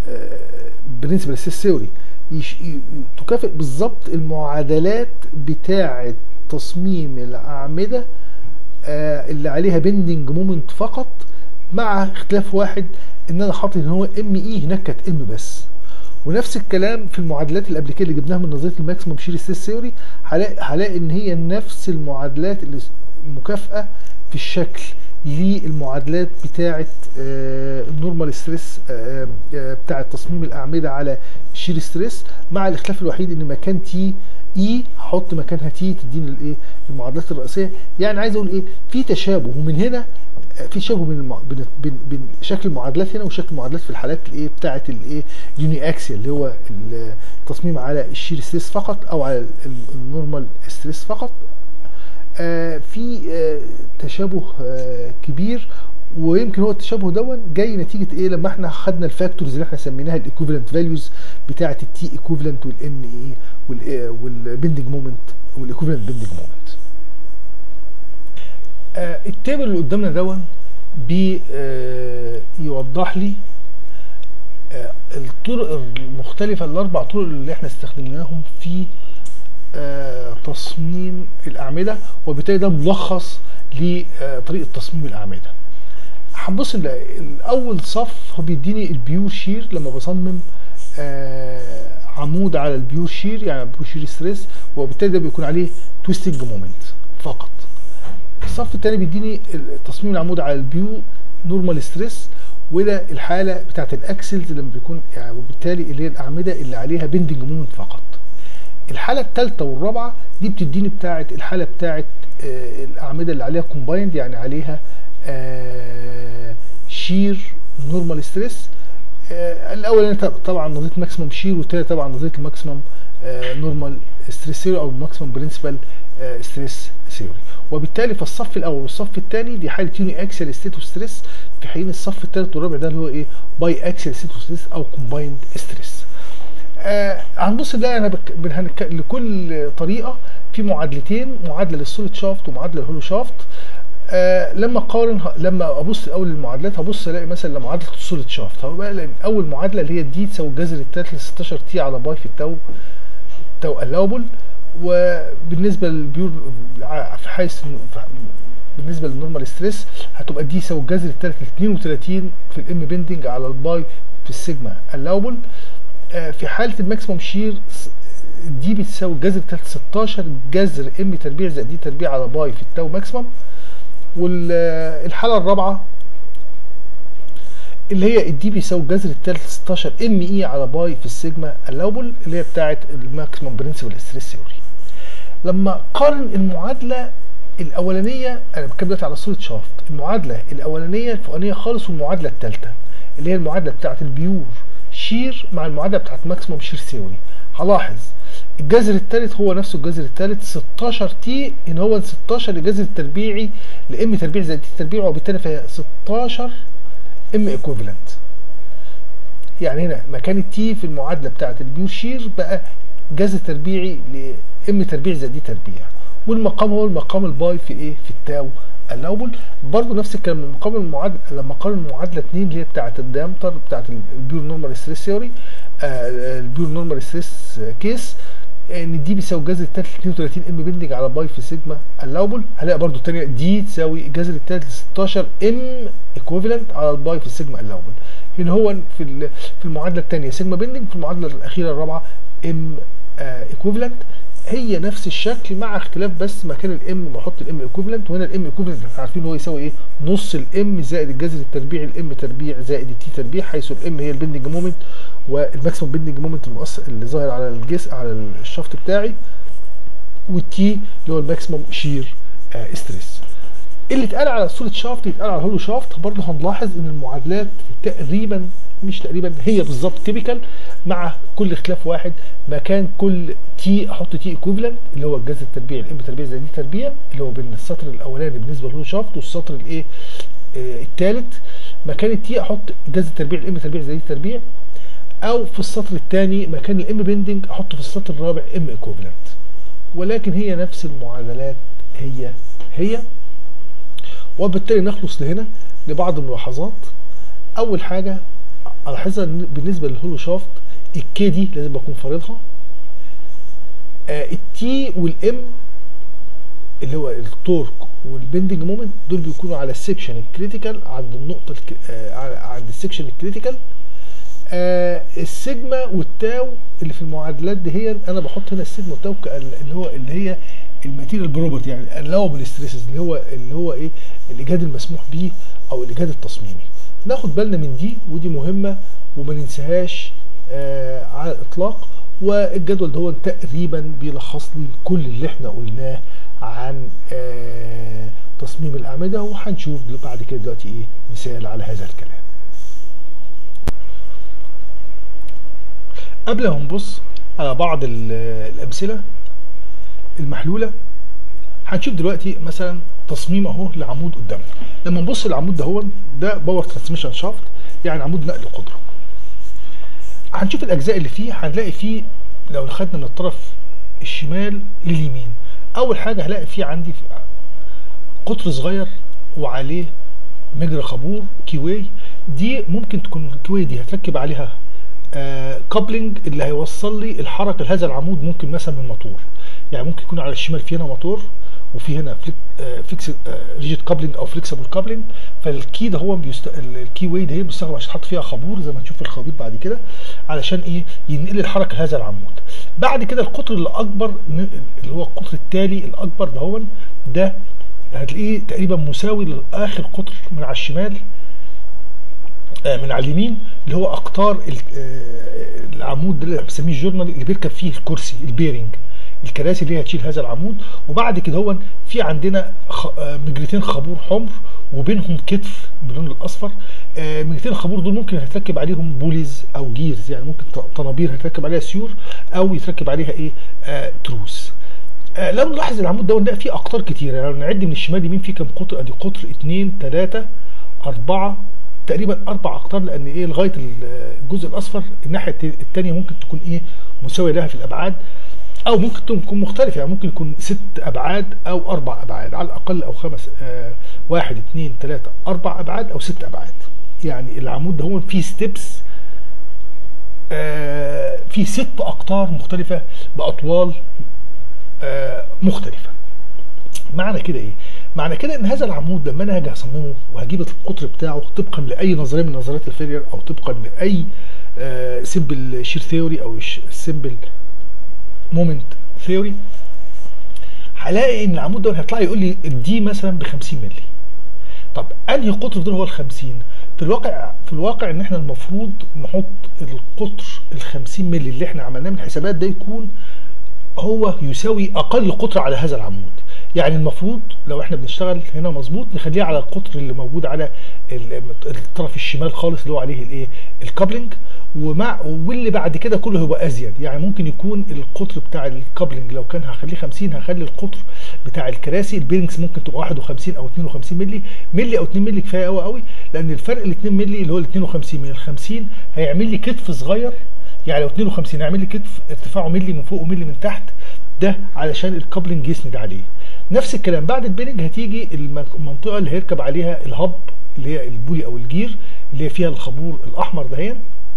برنسبل ستريس ثيوري تكافئ بالظبط المعادلات بتاعه تصميم الاعمده آه، اللي عليها بندنج مومنت فقط مع اختلاف واحد ان انا حاطط ان هو ام اي هناك كانت ام بس ونفس الكلام في المعادلات اللي قبل كده اللي جبناها من نظريه الماكسيموم شير ستريس ثيوري هلاقي هلاقي ان هي نفس المعادلات اللي مكافئه في الشكل للمعادلات بتاعه آه، النورمال ستريس آه، آه، بتاعه تصميم الاعمده على شير ستريس مع الاختلاف الوحيد ان مكان تي اي هحط مكانها تي تديني الايه المعادلات الرئيسيه يعني عايز اقول ايه في تشابه ومن هنا آه، في تشابه بين المع... بين بين بين شكل المعادلات هنا وشكل المعادلات في الحالات الايه بتاعه الايه يوني اكسيال اللي هو التصميم على الشير ستريس فقط او على ال- النورمال ستريس فقط آه، في آه، تشابه آه، كبير ويمكن هو التشابه دون جاي نتيجه ايه لما احنا خدنا الفاكتورز اللي احنا سميناها الايكوفالنت فاليوز بتاعه التي ايكوفالنت والان اي والبندنج مومنت والايكوفالنت بندنج مومنت التيبل اللي قدامنا دون بيوضح لي آه، الطرق المختلفه الاربع طرق اللي احنا استخدمناهم في آه، تصميم الاعمده وبالتالي ده ملخص لطريقه تصميم الاعمده هنبص نلاقي الاول صف هو بيديني البيور شير لما بصمم آه، عمود على البيور شير يعني بيور شير ستريس وبالتالي ده بيكون عليه تويستنج مومنت فقط الصف الثاني بيديني تصميم العمود على البيو نورمال ستريس وده الحاله بتاعت الاكسلز لما بيكون يعني وبالتالي اللي هي الاعمده اللي عليها بندنج مومنت فقط الحاله الثالثه والرابعه دي بتديني بتاعه الحاله بتاعه آه، الاعمده اللي عليها كومبايند يعني عليها آه، شير نورمال ستريس آه، الاول طبعا نظريه ماكسيمم شير والثاني طبعا نظريه الماكسيمم نورمال ستريس ثيوري او ماكسيمم برنسبل ستريس ثيوري وبالتالي فالصف الاول والصف الثاني دي حاله يوني اكسل ستيت اوف ستريس في حين الصف الثالث والرابع ده اللي هو ايه باي اكسل ستيت اوف ستريس او كومبايند ستريس آه هنبص نلاقي انا بك... بن- هنك... لكل طريقه في معادلتين معادله للسوليد شافت ومعادله للهولو شافت آه لما اقارن لما ابص الاول للمعادلات هبص الاقي مثلا لمعادله السوليد شافت هبقى الاقي اول معادله اللي هي دي تساوي الجذر الثالث ل 16 تي على باي في التو تو الاوبل وبالنسبه للبيور ع- في حيث إنه- بالنسبه للنورمال ستريس هتبقى دي يساوي الجذر الثالث ل 32 في الام بيندنج على الباي في السيجما الاوبل آه، في حاله الماكسيموم شير س- دي بتساوي الجذر الثالث 16 جذر ام تربيع زائد دي تربيع على باي في التو ماكسيموم والحاله الرابعه اللي هي الدي بيساوي الجذر الثالث 16 ام اي على باي في السيجما الاوبل اللي هي بتاعه الماكسيموم برنسبل ستريس ثيوري لما قارن المعادله الاولانيه انا بتكلم دلوقتي على صوره شافت المعادله الاولانيه الفوقانيه خالص والمعادله الثالثه اللي هي المعادله بتاعه البيور شير مع المعادله بتاعه ماكسيموم شير ثيوري هلاحظ الجذر الثالث هو نفسه الجذر الثالث 16 تي ان هو 16 الجذر التربيعي لام تربيع زائد تي تربيع وبالتالي فهي 16 ام ايكوفالنت يعني هنا مكان التي في المعادله بتاعه البيور شير بقى جذر تربيعي لام تربيع زائد دي تربيع والمقام هو المقام الباي في ايه في التاو الاول برضه نفس الكلام المقام المعادله لما قارن المعادله 2 اللي هي بتاعه الديامتر بتاعه البيور نورمال ستريس ثيوري البيور نورمال ستريس كيس ان دي بيساوي الجذر الثالث 32 ام بندنج على باي في سيجما الاوبل هلاقي برضو الثانيه دي تساوي الجذر الثالث 16 ام ايكوفالنت على الباي في سيجما الاوبل هنا هو في ال- في المعادله الثانيه سيجما بندنج في المعادله الاخيره الرابعه ام ايكوفالنت هي نفس الشكل مع اختلاف بس مكان الام بحط الام ايكوفالنت وهنا الام ايكوفالنت احنا عارفين هو يساوي ايه نص الام زائد الجذر التربيعي الام تربيع زائد التي تربيع حيث الام هي البندنج مومنت والماكسيموم بندنج مومنت المؤثر اللي ظاهر على الجسم على الشفط بتاعي والتي اللي هو الماكسيموم شير آه ستريس اللي اتقال على السوليد شافت يتقال على الهولو شافت برضه هنلاحظ ان المعادلات تقريبا مش تقريبا هي بالظبط تيبيكال مع كل اختلاف واحد مكان كل تي احط تي ايكوفالنت اللي هو الجذر التربيعي الام تربيع زائد دي تربيع اللي هو بين السطر الاولاني بالنسبه للهولو شافت والسطر الايه آه الثالث مكان التي احط جذر التربيع الام تربيع زائد دي تربيع او في السطر الثاني مكان الام بندنج احطه في السطر الرابع ام ايكوفالنت ولكن هي نفس المعادلات هي هي وبالتالي نخلص لهنا لبعض الملاحظات اول حاجه هلاحظها إن بالنسبه للهولو شافت الكي دي لازم اكون فارضها آه التي والام اللي هو التورك والبندنج مومنت دول بيكونوا على السكشن الكريتيكال عند النقطه الك... آه عند السكشن الكريتيكال آه السيجما والتاو اللي في المعادلات دي هي انا بحط هنا السيجما والتاو اللي هو اللي هي الماتيريال بروبرتي يعني اللاوبل ستريسز اللي هو اللي هو ايه الاجهاد المسموح به او الاجهاد التصميمي ناخد بالنا من دي ودي مهمه وما ننساهاش آه على الاطلاق والجدول ده تقريبا بيلخص لي كل اللي احنا قلناه عن آه تصميم الاعمده وهنشوف بعد كده دلوقتي ايه مثال على هذا الكلام قبل ما نبص على بعض الامثله المحلوله هنشوف دلوقتي مثلا تصميم اهو لعمود قدامنا لما نبص للعمود ده هو ده باور ترانسميشن شافت يعني عمود نقل قدره هنشوف الاجزاء اللي فيه هنلاقي فيه لو خدنا من الطرف الشمال لليمين اول حاجه هلاقي فيه عندي قطر صغير وعليه مجرى خابور كيواي دي ممكن تكون الكيواي دي هتركب عليها آه كابلنج اللي هيوصل لي الحركه لهذا العمود ممكن مثلا من موتور يعني ممكن يكون على الشمال في هنا موتور وفي هنا فليك آه فيكس آه ريجيد كابلنج او فليكسبل كابلنج فالكي ده هو بيست... الكي واي ده هي بيستخدم عشان تحط فيها خابور زي ما هنشوف في الخابور بعد كده علشان ايه ينقل الحركه لهذا العمود بعد كده القطر اللي اكبر اللي هو القطر التالي الاكبر ده هو ده هتلاقيه تقريبا مساوي لاخر قطر من على الشمال من على اليمين اللي هو اقطار العمود ده اللي بنسميه الجورنال اللي بيركب فيه الكرسي البيرنج الكراسي اللي هي هتشيل هذا العمود وبعد كده هو في عندنا مجرتين خابور حمر وبينهم كتف باللون الاصفر مجرتين الخابور دول ممكن هتركب عليهم بوليز او جيرز يعني ممكن طنابير هتركب عليها سيور او يتركب عليها ايه آه تروس آه لو نلاحظ العمود ده نلاقي فيه اقطار كتيره لو نعد من الشمال يمين فيه كام قطر ادي قطر 2 3 4 تقريبا اربع اقطار لان ايه لغايه الجزء الاصفر الناحيه الثانيه ممكن تكون ايه مساويه لها في الابعاد او ممكن تكون مختلفه يعني ممكن يكون ست ابعاد او اربع ابعاد على الاقل او خمس آه واحد اثنين ثلاثه اربع ابعاد او ست ابعاد يعني العمود ده هو فيه ستيبس آه فيه ست اقطار مختلفه باطوال آه مختلفه معنى كده ايه معنى كده ان هذا العمود لما انا هاجي اصممه وهجيب القطر بتاعه طبقا لاي نظريه من نظريات الفيلير او طبقا لاي آه سيمبل شير ثيوري او سيمبل مومنت ثيوري هلاقي ان العمود ده هيطلع يقول لي دي مثلا ب 50 مللي طب انهي قطر دول هو ال 50 في الواقع في الواقع ان احنا المفروض نحط القطر ال 50 مللي اللي احنا عملناه من الحسابات ده يكون هو يساوي اقل قطر على هذا العمود يعني المفروض لو احنا بنشتغل هنا مظبوط نخليه على القطر اللي موجود على الطرف الشمال خالص اللي هو عليه الايه الكابلنج ومع واللي بعد كده كله هيبقى ازيد يعني ممكن يكون القطر بتاع الكابلنج لو كان هخليه 50 هخلي القطر بتاع الكراسي البيرنجز ممكن تبقى 51 او 52 مللي مللي او 2 مللي كفايه قوي قوي لان الفرق ال 2 مللي اللي هو ال 52 من ال 50 هيعمل لي كتف صغير يعني لو 52 هيعمل لي كتف ارتفاعه مللي من فوق ومللي من تحت ده علشان الكابلنج يسند عليه نفس الكلام بعد البيرنج هتيجي المنطقه اللي هيركب عليها الهب اللي هي البولي او الجير اللي هي فيها الخابور الاحمر دهين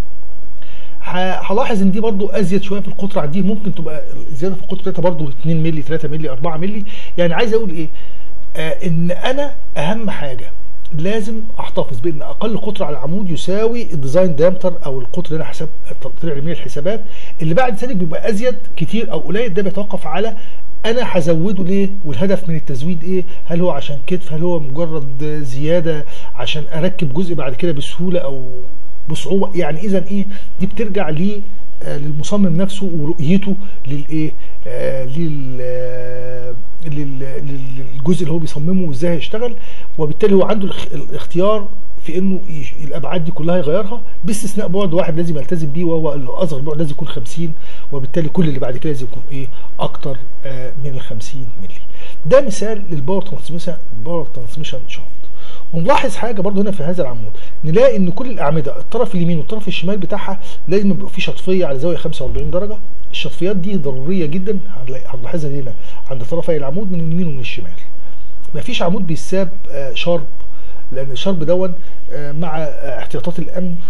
هلاحظ ان دي برضو ازيد شويه في القطر عن دي ممكن تبقى زياده في القطر بتاعتها برضو 2 مللي 3 مللي 4 مللي يعني عايز اقول ايه آه ان انا اهم حاجه لازم احتفظ بان اقل قطر على العمود يساوي الديزاين دامتر او القطر اللي انا حسب طلع من الحسابات اللي بعد ذلك بيبقى ازيد كتير او قليل ده بيتوقف على انا هزوده ليه والهدف من التزويد ايه هل هو عشان كتف هل هو مجرد زياده عشان اركب جزء بعد كده بسهوله او بصعوبه يعني اذا ايه دي بترجع ليه آه للمصمم نفسه ورؤيته للايه آه لل آه للجزء اللي هو بيصممه وازاي هيشتغل وبالتالي هو عنده الاختيار في انه الابعاد دي كلها يغيرها باستثناء بعد واحد لازم يلتزم بيه وهو الاصغر بعد لازم يكون 50 وبالتالي كل اللي بعد كده لازم يكون ايه اكتر آه من ال 50 مللي ده مثال للباور ترانسميشن باور ترانسميشن شافت ونلاحظ حاجه برضو هنا في هذا العمود نلاقي ان كل الاعمده الطرف اليمين والطرف الشمال بتاعها لازم يبقى في شطفيه على زاويه 45 درجه الشطفيات دي ضروريه جدا هنلاحظها هنا عند طرفي العمود من اليمين ومن الشمال مفيش عمود بيساب آه شارب لان الشرب دون آه مع آه احتياطات الامن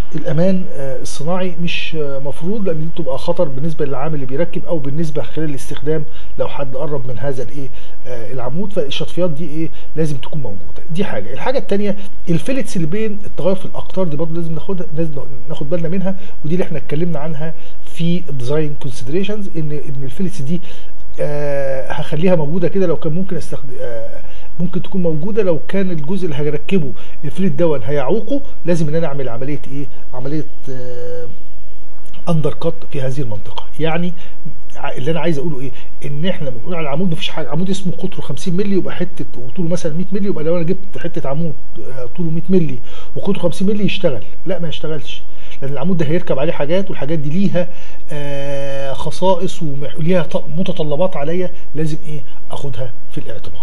الامان آه، الصناعي مش آه، مفروض لان دي بتبقى خطر بالنسبه للعامل اللي بيركب او بالنسبه خلال الاستخدام لو حد قرب من هذا الايه آه، العمود فالشطفيات دي ايه لازم تكون موجوده دي حاجه الحاجه الثانيه الفيلتس اللي بين التغير في الاقطار دي برضه لازم ناخدها لازم ناخد بالنا منها ودي اللي احنا اتكلمنا عنها في الديزاين كونسيدريشنز ان ان الفيلتس دي آه هخليها موجوده كده لو كان ممكن استخدم آه ممكن تكون موجوده لو كان الجزء اللي هركبه الفليت دون هيعوقه لازم ان انا اعمل عمليه ايه عمليه آه اندر كات في هذه المنطقه يعني ع- اللي انا عايز اقوله ايه ان احنا لما بنقول على العمود مفيش حاجه عمود اسمه قطره 50 مللي يبقى حته وطوله مثلا 100 مللي يبقى لو انا جبت حته عمود آه، طوله 100 مللي وقطره 50 مللي يشتغل لا ما يشتغلش لان العمود ده هيركب عليه حاجات والحاجات دي ليها آه، خصائص ومح- وليها ط- متطلبات عليا لازم ايه اخدها في الاعتبار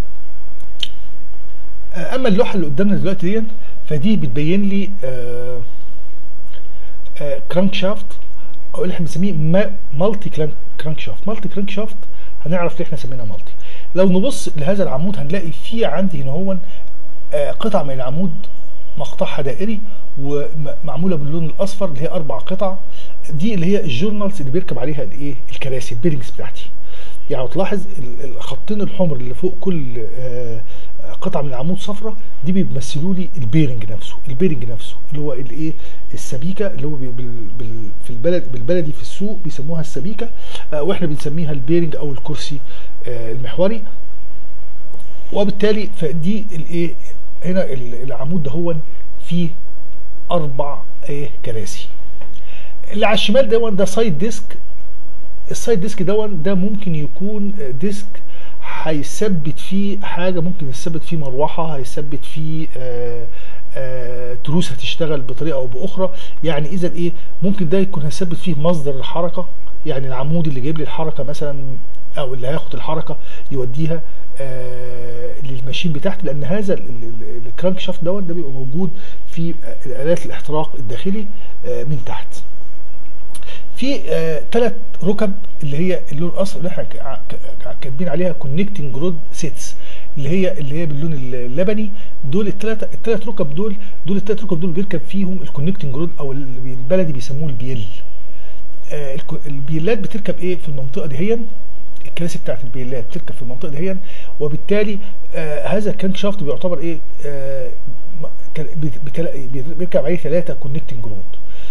آه، اما اللوحه اللي قدامنا دلوقتي دي فدي بتبين لي آه آه كرانك شافت او اللي احنا بنسميه ما- مالتي كرانك كرانك شافت مالتي كرانك شافت هنعرف ليه احنا سميناها مالتي لو نبص لهذا العمود هنلاقي في عندي هنا هو آه قطع من العمود مقطعها دائري ومعموله باللون الاصفر اللي هي اربع قطع دي اللي هي الجورنالز اللي بيركب عليها الايه الكراسي البيرنجز بتاعتي يعني تلاحظ ال- الخطين الحمر اللي فوق كل آه، قطعه من العمود صفرة دي بيمثلوا لي البيرنج نفسه البيرنج نفسه اللي هو الايه السبيكه اللي هو بي- بال بال في البلد بالبلدي في السوق بيسموها السبيكه آه، واحنا بنسميها البيرنج او الكرسي آه، المحوري وبالتالي فدي الايه هنا ال- العمود ده هو فيه اربع ايه كراسي اللي على الشمال ده ده سايد ديسك السايد ديسك دون ده ممكن يكون ديسك هيثبت فيه حاجه ممكن يثبت فيه مروحه هيثبت فيه آه آه تروس هتشتغل بطريقه او باخرى يعني اذا ايه ممكن ده يكون هيثبت فيه مصدر الحركه يعني العمود اللي جايب لي الحركه مثلا او اللي هياخد الحركه يوديها آه للماشين بتاعتي لان هذا ال- ال- ال- الكرانك شافت دوت ده بيبقى موجود في آه، الالات الاحتراق الداخلي آه من تحت في ثلاث ركب اللي هي اللون الاصفر اللي احنا ك- ك- كاتبين عليها كونكتنج رود سيتس اللي هي اللي هي باللون اللبني دول الثلاثه الثلاث ركب دول دول الثلاث ركب دول بيركب فيهم الكونكتنج رود او اللي البلدي بيسموه البيل آه، الكو- البيلات بتركب ايه في المنطقه دي الكراسي بتاعت البيلات بتركب في المنطقه دي وبالتالي آه هذا الكرانك شافت بيعتبر ايه آه م- كان- بت- بتلا- بيركب عليه ثلاثه كونكتنج رود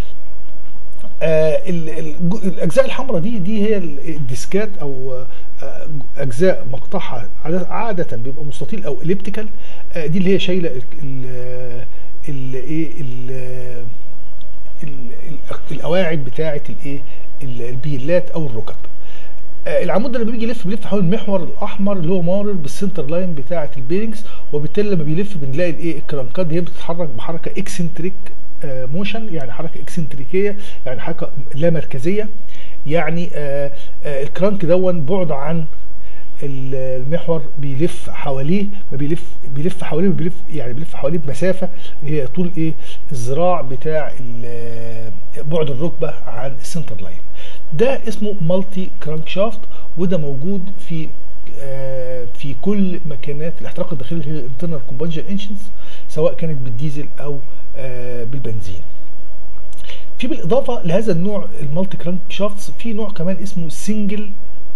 آه ال- الج- الاجزاء الحمراء دي دي هي ال- الديسكات او آه، اجزاء مقطعها عادة- عاده بيبقى مستطيل او اليبتيكال آه دي اللي هي شايله ال- ال- ال- ايه ال- ال- ال- القواعد بتاعه الايه ال- البيلات او الركب آه، العمود ده لما بيجي يلف بيلف حول المحور الاحمر اللي هو مارر بالسنتر لاين بتاعه البيرنجز وبالتالي لما بيلف بنلاقي الايه الكرنكات دي بتتحرك بحركه اكسنتريك موشن يعني حركه اكسنتريكيه يعني حركه لا مركزيه يعني آه، آه، الكرانك دون بعد عن ال- المحور بيلف حواليه ما بيلف بيلف حواليه بيلف يعني بيلف حواليه بمسافه هي طول ايه الذراع بتاع ال- بعد الركبه عن السنتر لاين ده اسمه مالتي كرانك شافت وده موجود في آه، في كل ماكينات الاحتراق الداخلي اللي هي الانترنال كومبانجن انجنز سواء كانت بالديزل او آه، بالبنزين في بالاضافه لهذا النوع المالتي كرانك شافتس في نوع كمان اسمه سنجل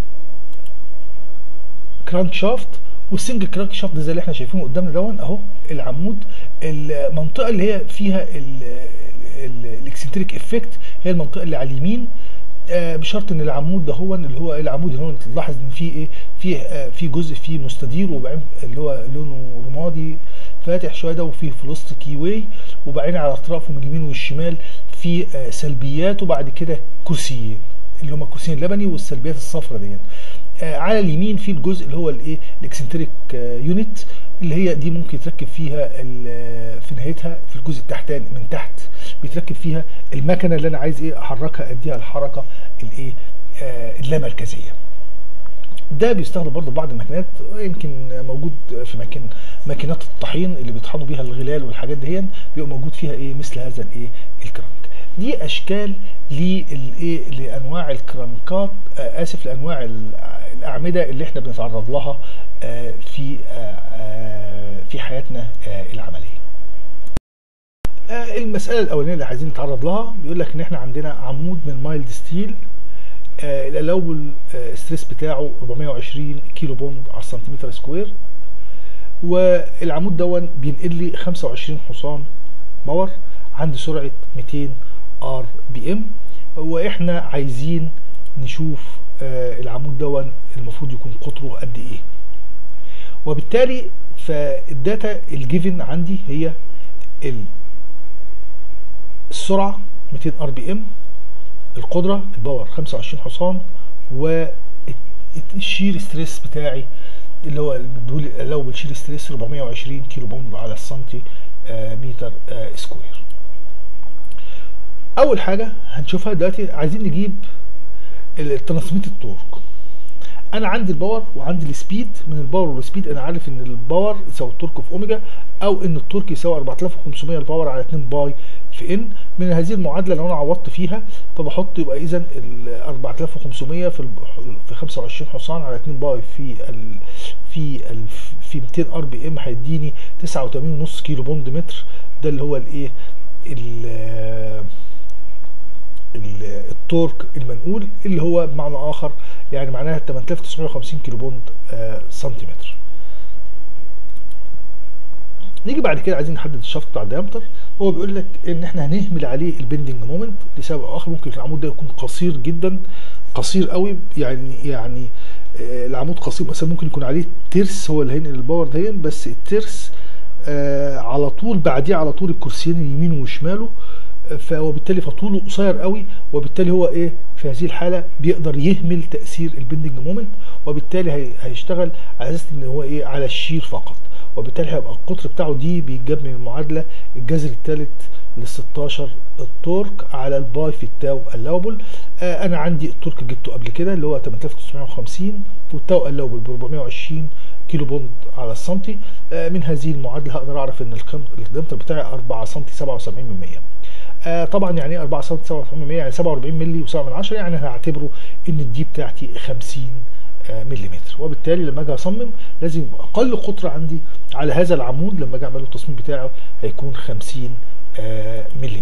كرانك شافت والسنجل كرانك شافت ده زي اللي احنا شايفينه قدامنا دون اهو العمود المنطقه اللي هي فيها الاكسنتريك افكت هي المنطقه اللي على اليمين آه، بشرط ان العمود ده هو اللي هو العمود اللي هو تلاحظ ان فيه ايه فيه آه، في جزء فيه مستدير وبعدين اللي هو لونه رمادي فاتح شويه ده وفيه فلوست كي واي وبعدين على اطرافه من اليمين والشمال في آه، سلبيات وبعد كده كرسيين اللي هم الكرسيين اللبني والسلبيات الصفراء دي آه، على اليمين في الجزء اللي هو الايه الاكسنتريك يونت اللي هي دي ممكن يتركب فيها ال- في نهايتها في الجزء التحتاني من تحت بيتركب فيها المكنه اللي انا عايز ايه احركها اديها الحركه الايه آه، اللامركزيه ده بيستخدم برضه في بعض الماكينات يمكن موجود في ماكين ماكينات الطحين اللي بيطحنوا بيها الغلال والحاجات دي بيبقى موجود فيها ايه مثل هذا الايه الكرانك دي اشكال للايه لانواع الكرانكات آه اسف لانواع ال- الاعمده اللي احنا بنتعرض لها آه في آه آه في حياتنا آه العمليه آه المساله الاولانيه اللي عايزين نتعرض لها بيقول لك ان احنا عندنا عمود من مايلد ستيل آه الالاول آه ستريس بتاعه 420 كيلو بوند على السنتيمتر سكوير والعمود دون بينقل لي 25 حصان باور عند سرعه 200 ار بي ام واحنا عايزين نشوف آه العمود دون المفروض يكون قطره قد ايه وبالتالي فالداتا الجيفن عندي هي السرعه 200 ار بي ام القدره الباور 25 حصان والشير ستريس بتاعي اللي هو بدول لو بالشير ستريس 420 كيلو بوند على السنتي آه متر آه سكوير اول حاجه هنشوفها دلوقتي عايزين نجيب الترانسميت التورك انا عندي الباور وعندي السبيد من الباور والسبيد انا عارف ان الباور يساوي التورك في اوميجا او ان التورك يساوي 4500 الباور على 2 باي في ان من هذه المعادله لو انا عوضت فيها فبحط يبقى اذا ال 4500 في في 25 حصان على 2 باي في ال في ال في 200 ار بي ام هيديني 89.5 كيلو بوند متر ده اللي هو الايه التورك المنقول اللي هو بمعنى اخر يعني معناها 8950 كيلو بوند آه سنتيمتر نيجي بعد كده عايزين نحدد الشفط بتاع الديامتر هو بيقول لك ان احنا هنهمل عليه البندنج مومنت لسبب اخر ممكن العمود ده يكون قصير جدا قصير قوي يعني يعني آه العمود قصير مثلا ممكن يكون عليه ترس هو اللي هينقل الباور دهين بس الترس آه على طول بعديه على طول الكرسيين اليمين وشماله فوبالتالي فطوله قصير قوي وبالتالي هو ايه في هذه الحاله بيقدر يهمل تاثير البندنج مومنت وبالتالي هي هيشتغل على اساس ان هو ايه على الشير فقط وبالتالي هيبقى القطر بتاعه دي بيتجاب من المعادله الجذر الثالث لل 16 التورك على الباي في التاو اللاوبل آه انا عندي التورك جبته قبل كده اللي هو 8950 والتاو اللاوبل ب 420 كيلو بوند على السنتي آه من هذه المعادله هقدر اعرف ان الدمتر بتاعي 4 سم 77 من 100 آه طبعا يعني ايه 4 سم 77 من 100 يعني 47 مللي و7 من 10 يعني هعتبره ان الدي بتاعتي 50 آه ملم وبالتالي لما اجي اصمم لازم اقل قطر عندي على هذا العمود لما اجي اعمل له التصميم بتاعه هيكون 50 آه ملم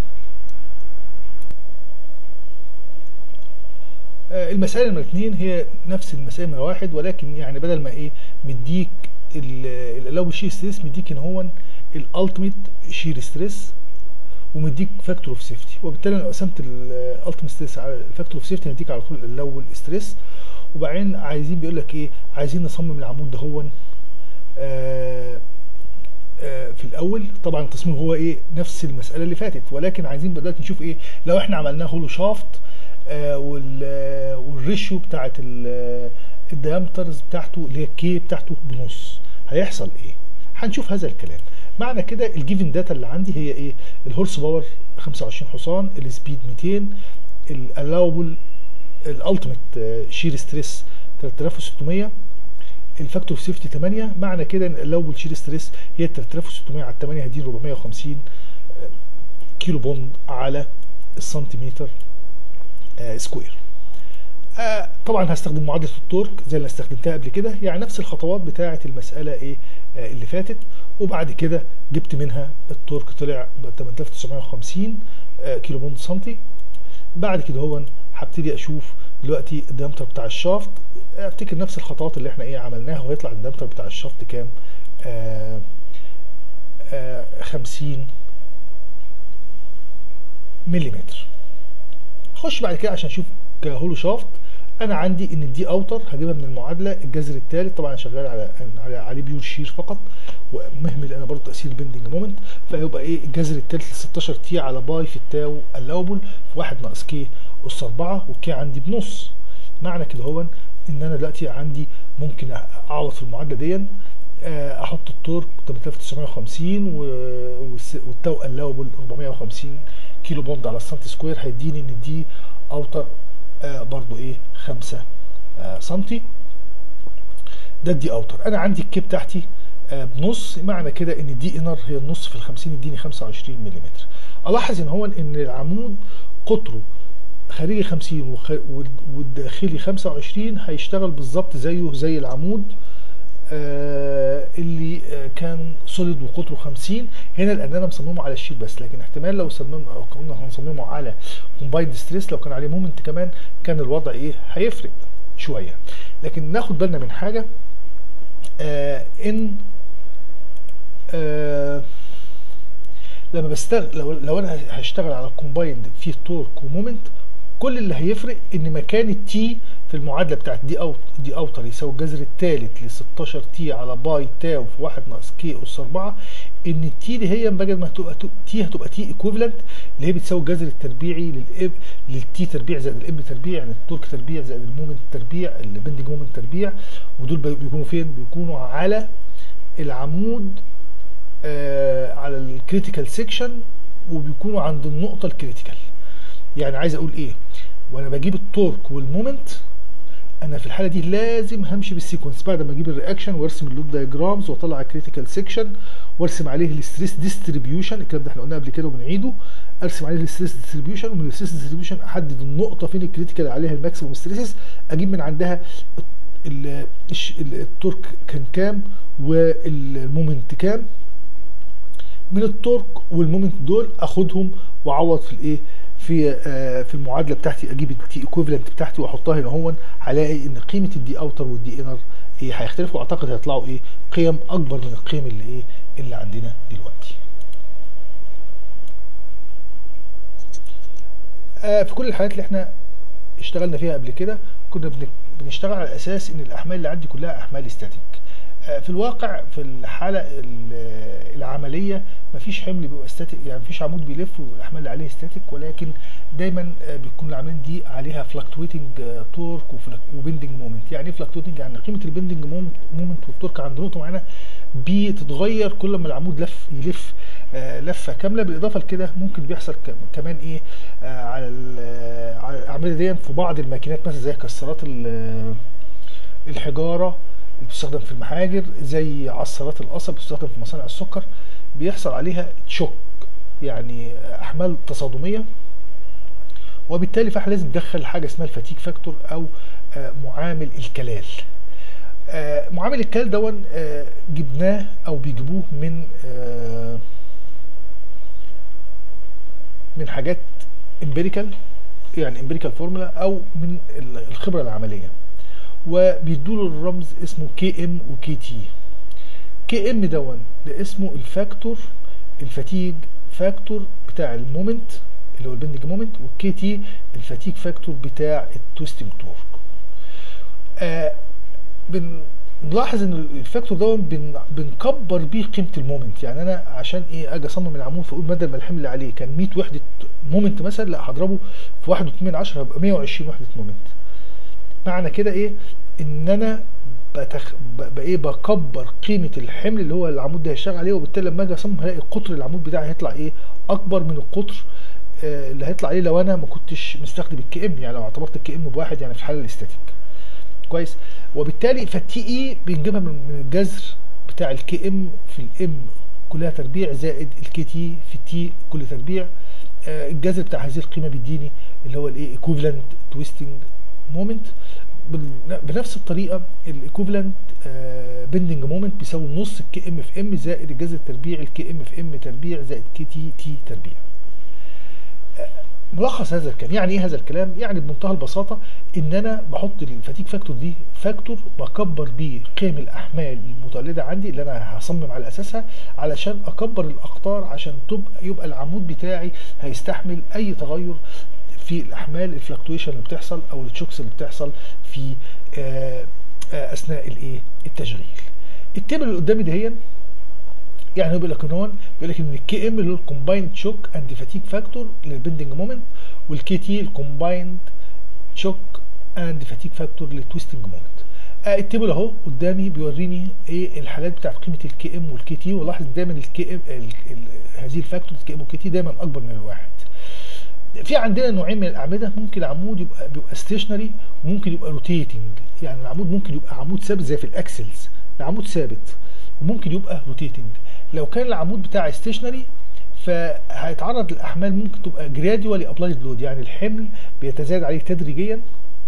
المسألة نمرة اتنين هي نفس المسألة نمرة واحد ولكن يعني بدل ما ايه مديك لو شير ستريس مديك ان هو الالتيميت شير ستريس ومديك فاكتور اوف سيفتي وبالتالي لو قسمت الالتيميت ستريس على الفاكتور اوف سيفتي هديك على طول الاول ستريس وبعدين عايزين بيقول لك ايه عايزين نصمم العمود ده هو آه آه في الاول طبعا التصميم هو ايه نفس المساله اللي فاتت ولكن عايزين دلوقتي نشوف ايه لو احنا عملناه هولو شافت آه والريشيو بتاعت الديامترز بتاعته اللي هي الكي بتاعته بنص هيحصل ايه هنشوف هذا الكلام معنى كده الجيفن داتا اللي عندي هي ايه الهورس باور 25 حصان السبيد 200 الالاوبل الالتيميت شير ستريس 3600 الفاكتور سيفتي 8 معنى كده ان الالاوبل شير ستريس هي 3600 على 8 هدي 450 كيلو بوند على السنتيمتر آه سكوير آه طبعا هستخدم معادله التورك زي اللي استخدمتها قبل كده يعني نفس الخطوات بتاعه المساله ايه آه اللي فاتت وبعد كده جبت منها التورك طلع ب 8950 آه كيلو بوند سنتي بعد كده هو هبتدي اشوف دلوقتي الديامتر بتاع الشافت افتكر نفس الخطوات اللي احنا ايه عملناها وهيطلع الديامتر بتاع الشافت كام آه آه 50 ملم اخش بعد كده عشان اشوف كهولو شافت انا عندي ان دي اوتر هجيبها من المعادله الجذر الثالث طبعا شغال على على عليه بيور شير فقط ومهمل انا برضه تاثير البندنج مومنت فيبقى ايه الجذر الثالث ل 16 تي على باي في التاو اللاوبل في 1 ناقص كي اس 4 والكي عندي بنص معنى كده هو ان انا دلوقتي عندي ممكن اعوض في المعادله دي احط التورك 8950 والتاو اللاوبل 450 كيلو بوند على السنتي سكوير هيديني ان دي اوتر آه برضو ايه 5 آه سنتي ده الدي اوتر انا عندي الكي بتاعتي آه بنص معنى كده ان دي انر هي النص في ال 50 يديني 25 ملم الاحظ ان هو ان العمود قطره خارجي 50 والداخلي 25 هيشتغل بالظبط زيه زي العمود آه اللي آه كان سوليد وقطره 50 هنا لان انا مصممه على الشيت بس لكن احتمال لو صمم او كنا هنصممه على كومبايند ستريس لو كان عليه مومنت كمان كان الوضع ايه هيفرق شويه لكن ناخد بالنا من حاجه آه ان آه لما بستغل لو, لو انا هشتغل على كومبايند فيه تورك ومومنت كل اللي هيفرق ان مكان التي في المعادله بتاعت دي اوت دي اوتر يساوي الجذر الثالث ل 16 تي على باي تاو في 1 ناقص كي اس 4 ان التي دي هي بدل ما تبقى تي هتبقى تي ايكوفالنت اللي هي بتساوي الجذر التربيعي للاب للتي تربيع زائد الام تربيع يعني التورك تربيع زائد المومنت تربيع البندنج مومنت تربيع ودول بيكونوا فين؟ بيكونوا على العمود آه على الكريتيكال سيكشن وبيكونوا عند النقطه الكريتيكال يعني عايز اقول ايه وانا بجيب التورك والمومنت انا في الحاله دي لازم همشي بالسيكونس بعد ما اجيب الرياكشن وارسم اللود دايجرامز واطلع الكريتيكال سيكشن وارسم عليه الستريس ديستريبيوشن الكلام ده احنا قلناه قبل كده وبنعيده ارسم عليه الستريس ديستريبيوشن ومن الستريس ديستريبيوشن احدد النقطه فين الكريتيكال عليها الماكسيموم ستريسز اجيب من عندها التورك كان كام والمومنت كام من التورك والمومنت دول اخدهم واعوض في الايه في آه في المعادله بتاعتي اجيب التي ايكوفالنت بتاعتي واحطها هنا هون هلاقي ان قيمه الدي اوتر والدي انر ايه هيختلفوا واعتقد هيطلعوا ايه قيم اكبر من القيم اللي ايه اللي عندنا دلوقتي آه في كل الحالات اللي احنا اشتغلنا فيها قبل كده كنا بنشتغل على اساس ان الاحمال اللي عندي كلها احمال استاتيك في الواقع في الحاله العمليه مفيش حمل بيبقى استاتيك يعني مفيش عمود بيلف والاحمال اللي عليه استاتيك ولكن دايما بتكون العمليه دي عليها فلكتويتنج تورك وبندنج مومنت يعني ايه فلكتويتنج يعني قيمه البندنج مومنت والتورك عند نقطه معينه بتتغير كل ما العمود لف يلف لفه كامله بالاضافه لكده ممكن بيحصل كمان ايه على على الاعمده دي في بعض الماكينات مثلا زي كسرات الحجاره اللي بتستخدم في المحاجر زي عصارات القصب بتستخدم في مصانع السكر بيحصل عليها تشوك يعني احمال تصادميه وبالتالي فاحنا لازم ندخل حاجه اسمها الفاتيك فاكتور او معامل الكلال معامل الكلال دون جبناه او بيجيبوه من من حاجات امبيريكال يعني امبيريكال فورمولا او من الخبره العمليه وبيدوا له الرمز اسمه كي ام وكي تي كي ام دون ده اسمه الفاكتور الفاتيج فاكتور بتاع المومنت اللي هو البندنج مومنت والكي تي الفاتيج فاكتور بتاع التويستنج تورك آه بنلاحظ ان الفاكتور ده بن بنكبر بيه قيمه المومنت يعني انا عشان ايه اجي اصمم العمود فاقول بدل ما الحمل اللي عليه كان 100 وحده مومنت مثلا لا هضربه في 1.2 10 هيبقى 120 وحده مومنت معنى كده ايه ان انا بتخ... ب... ايه بكبر قيمه الحمل اللي هو العمود ده هيشتغل عليه وبالتالي لما اجي اصمم هلاقي قطر العمود بتاعي هيطلع ايه اكبر من القطر آه اللي هيطلع عليه لو انا ما كنتش مستخدم الكي ام يعني لو اعتبرت الكي ام بواحد يعني في الحاله الاستاتيك كويس وبالتالي فالتي اي بنجيبها من الجذر بتاع الكي ام في الام كلها تربيع زائد الكي تي في التي كل تربيع آه الجذر بتاع هذه القيمه بيديني اللي هو الايه ايكوفالنت تويستنج مومنت بنفس الطريقه الايكوفالنت بندنج مومنت بيساوي نص الكي ام في ام زائد الجذر التربيع الكي ام في ام تربيع زائد كي تي تي تربيع ملخص هذا الكلام يعني ايه هذا الكلام يعني بمنتهى البساطه ان انا بحط الفاتيك فاكتور دي فاكتور بكبر بيه قيم الاحمال المتولده عندي اللي انا هصمم على اساسها علشان اكبر الاقطار عشان تبقى يبقى العمود بتاعي هيستحمل اي تغير في الاحمال الفلكتويشن اللي بتحصل او التشوكس اللي بتحصل في آآ آآ اثناء الايه التشغيل التيبل اللي قدامي دهيا يعني هو بيقول لك ان هو بيقول لك ان الكي ام اللي هو الكومبايند تشوك اند فاتيك فاكتور للبندنج مومنت والكي تي الكومبايند تشوك اند فاتيك فاكتور للتويستنج مومنت آه التيبل اهو قدامي بيوريني ايه الحالات بتاعت قيمه الكي ام والكي تي ولاحظ دايما الكي ام هذه الفاكتورز الكي ام والكي تي دايما اكبر من الواحد في عندنا نوعين من الاعمده ممكن العمود يبقى بيبقى ستيشنري وممكن يبقى روتيتنج يعني العمود ممكن يبقى عمود ثابت زي في الاكسلز العمود ثابت وممكن يبقى روتيتنج لو كان العمود بتاعي ستيشنري فهيتعرض للاحمال ممكن تبقى جراديوالي ابلايد لود يعني الحمل بيتزايد عليه تدريجيا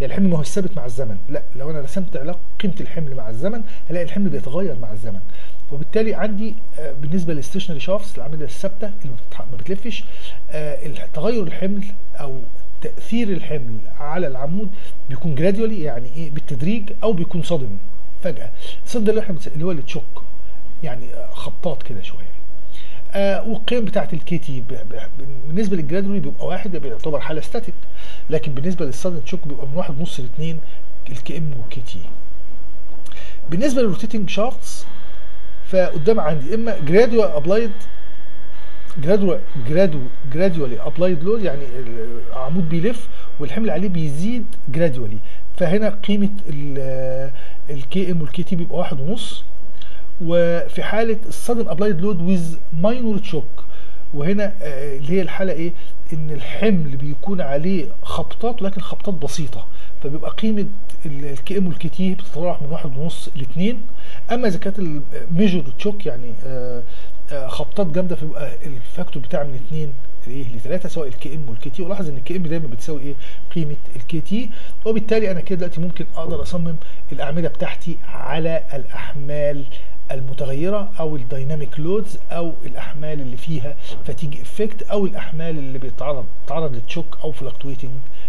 يعني الحمل ما هو ثابت مع الزمن لا لو انا رسمت علاقه قيمه الحمل مع الزمن هلاقي الحمل بيتغير مع الزمن وبالتالي عندي آه، بالنسبه للستيشنري شافس العمليه الثابته اللي ما بتتح- ما بتلفش آه، تغير الحمل او تاثير الحمل على العمود بيكون جراديولي يعني ايه بالتدريج او بيكون صادم فجاه الصدم ده اللي احنا بنس- اللي هو اللي تشوك يعني آه، خبطات كده شويه آه والقيم بتاعت الكي تي بالنسبه للجرادولي بيبقى واحد يبقى يعتبر حاله ستاتيك لكن بالنسبه للسادن تشوك بيبقى من واحد ونص لاثنين الكي ام والكي تي بالنسبه للروتيتنج شافتس فقدام عندي اما جرادوال ابلايد جرادوال جرادو جرادوالي ابلايد لود يعني العمود بيلف والحمل عليه بيزيد جرادوالي فهنا قيمه الكي ام والكي تي بيبقى واحد ونص وفي حاله السادن ابلايد لود ويز ماينور تشوك وهنا آه، اللي هي الحاله ايه ان الحمل بيكون عليه خبطات ولكن خبطات بسيطه فبيبقى قيمه الكي ام والكي تي بتتراوح من واحد ونص لاثنين اما اذا كانت الميجور تشوك يعني آه، آه، خبطات جامده فبيبقى الفاكتور بتاع من اثنين ايه لثلاثه سواء الكي ام والكي تي ولاحظ ان الكي ام دايما بتساوي ايه قيمه الكي تي وبالتالي انا كده دلوقتي ممكن اقدر اصمم الاعمده بتاعتي على الاحمال المتغيره او الدايناميك لودز او الاحمال اللي فيها فاتيج افكت او الاحمال اللي بيتعرض تعرض للتشوك او فلكتويتنج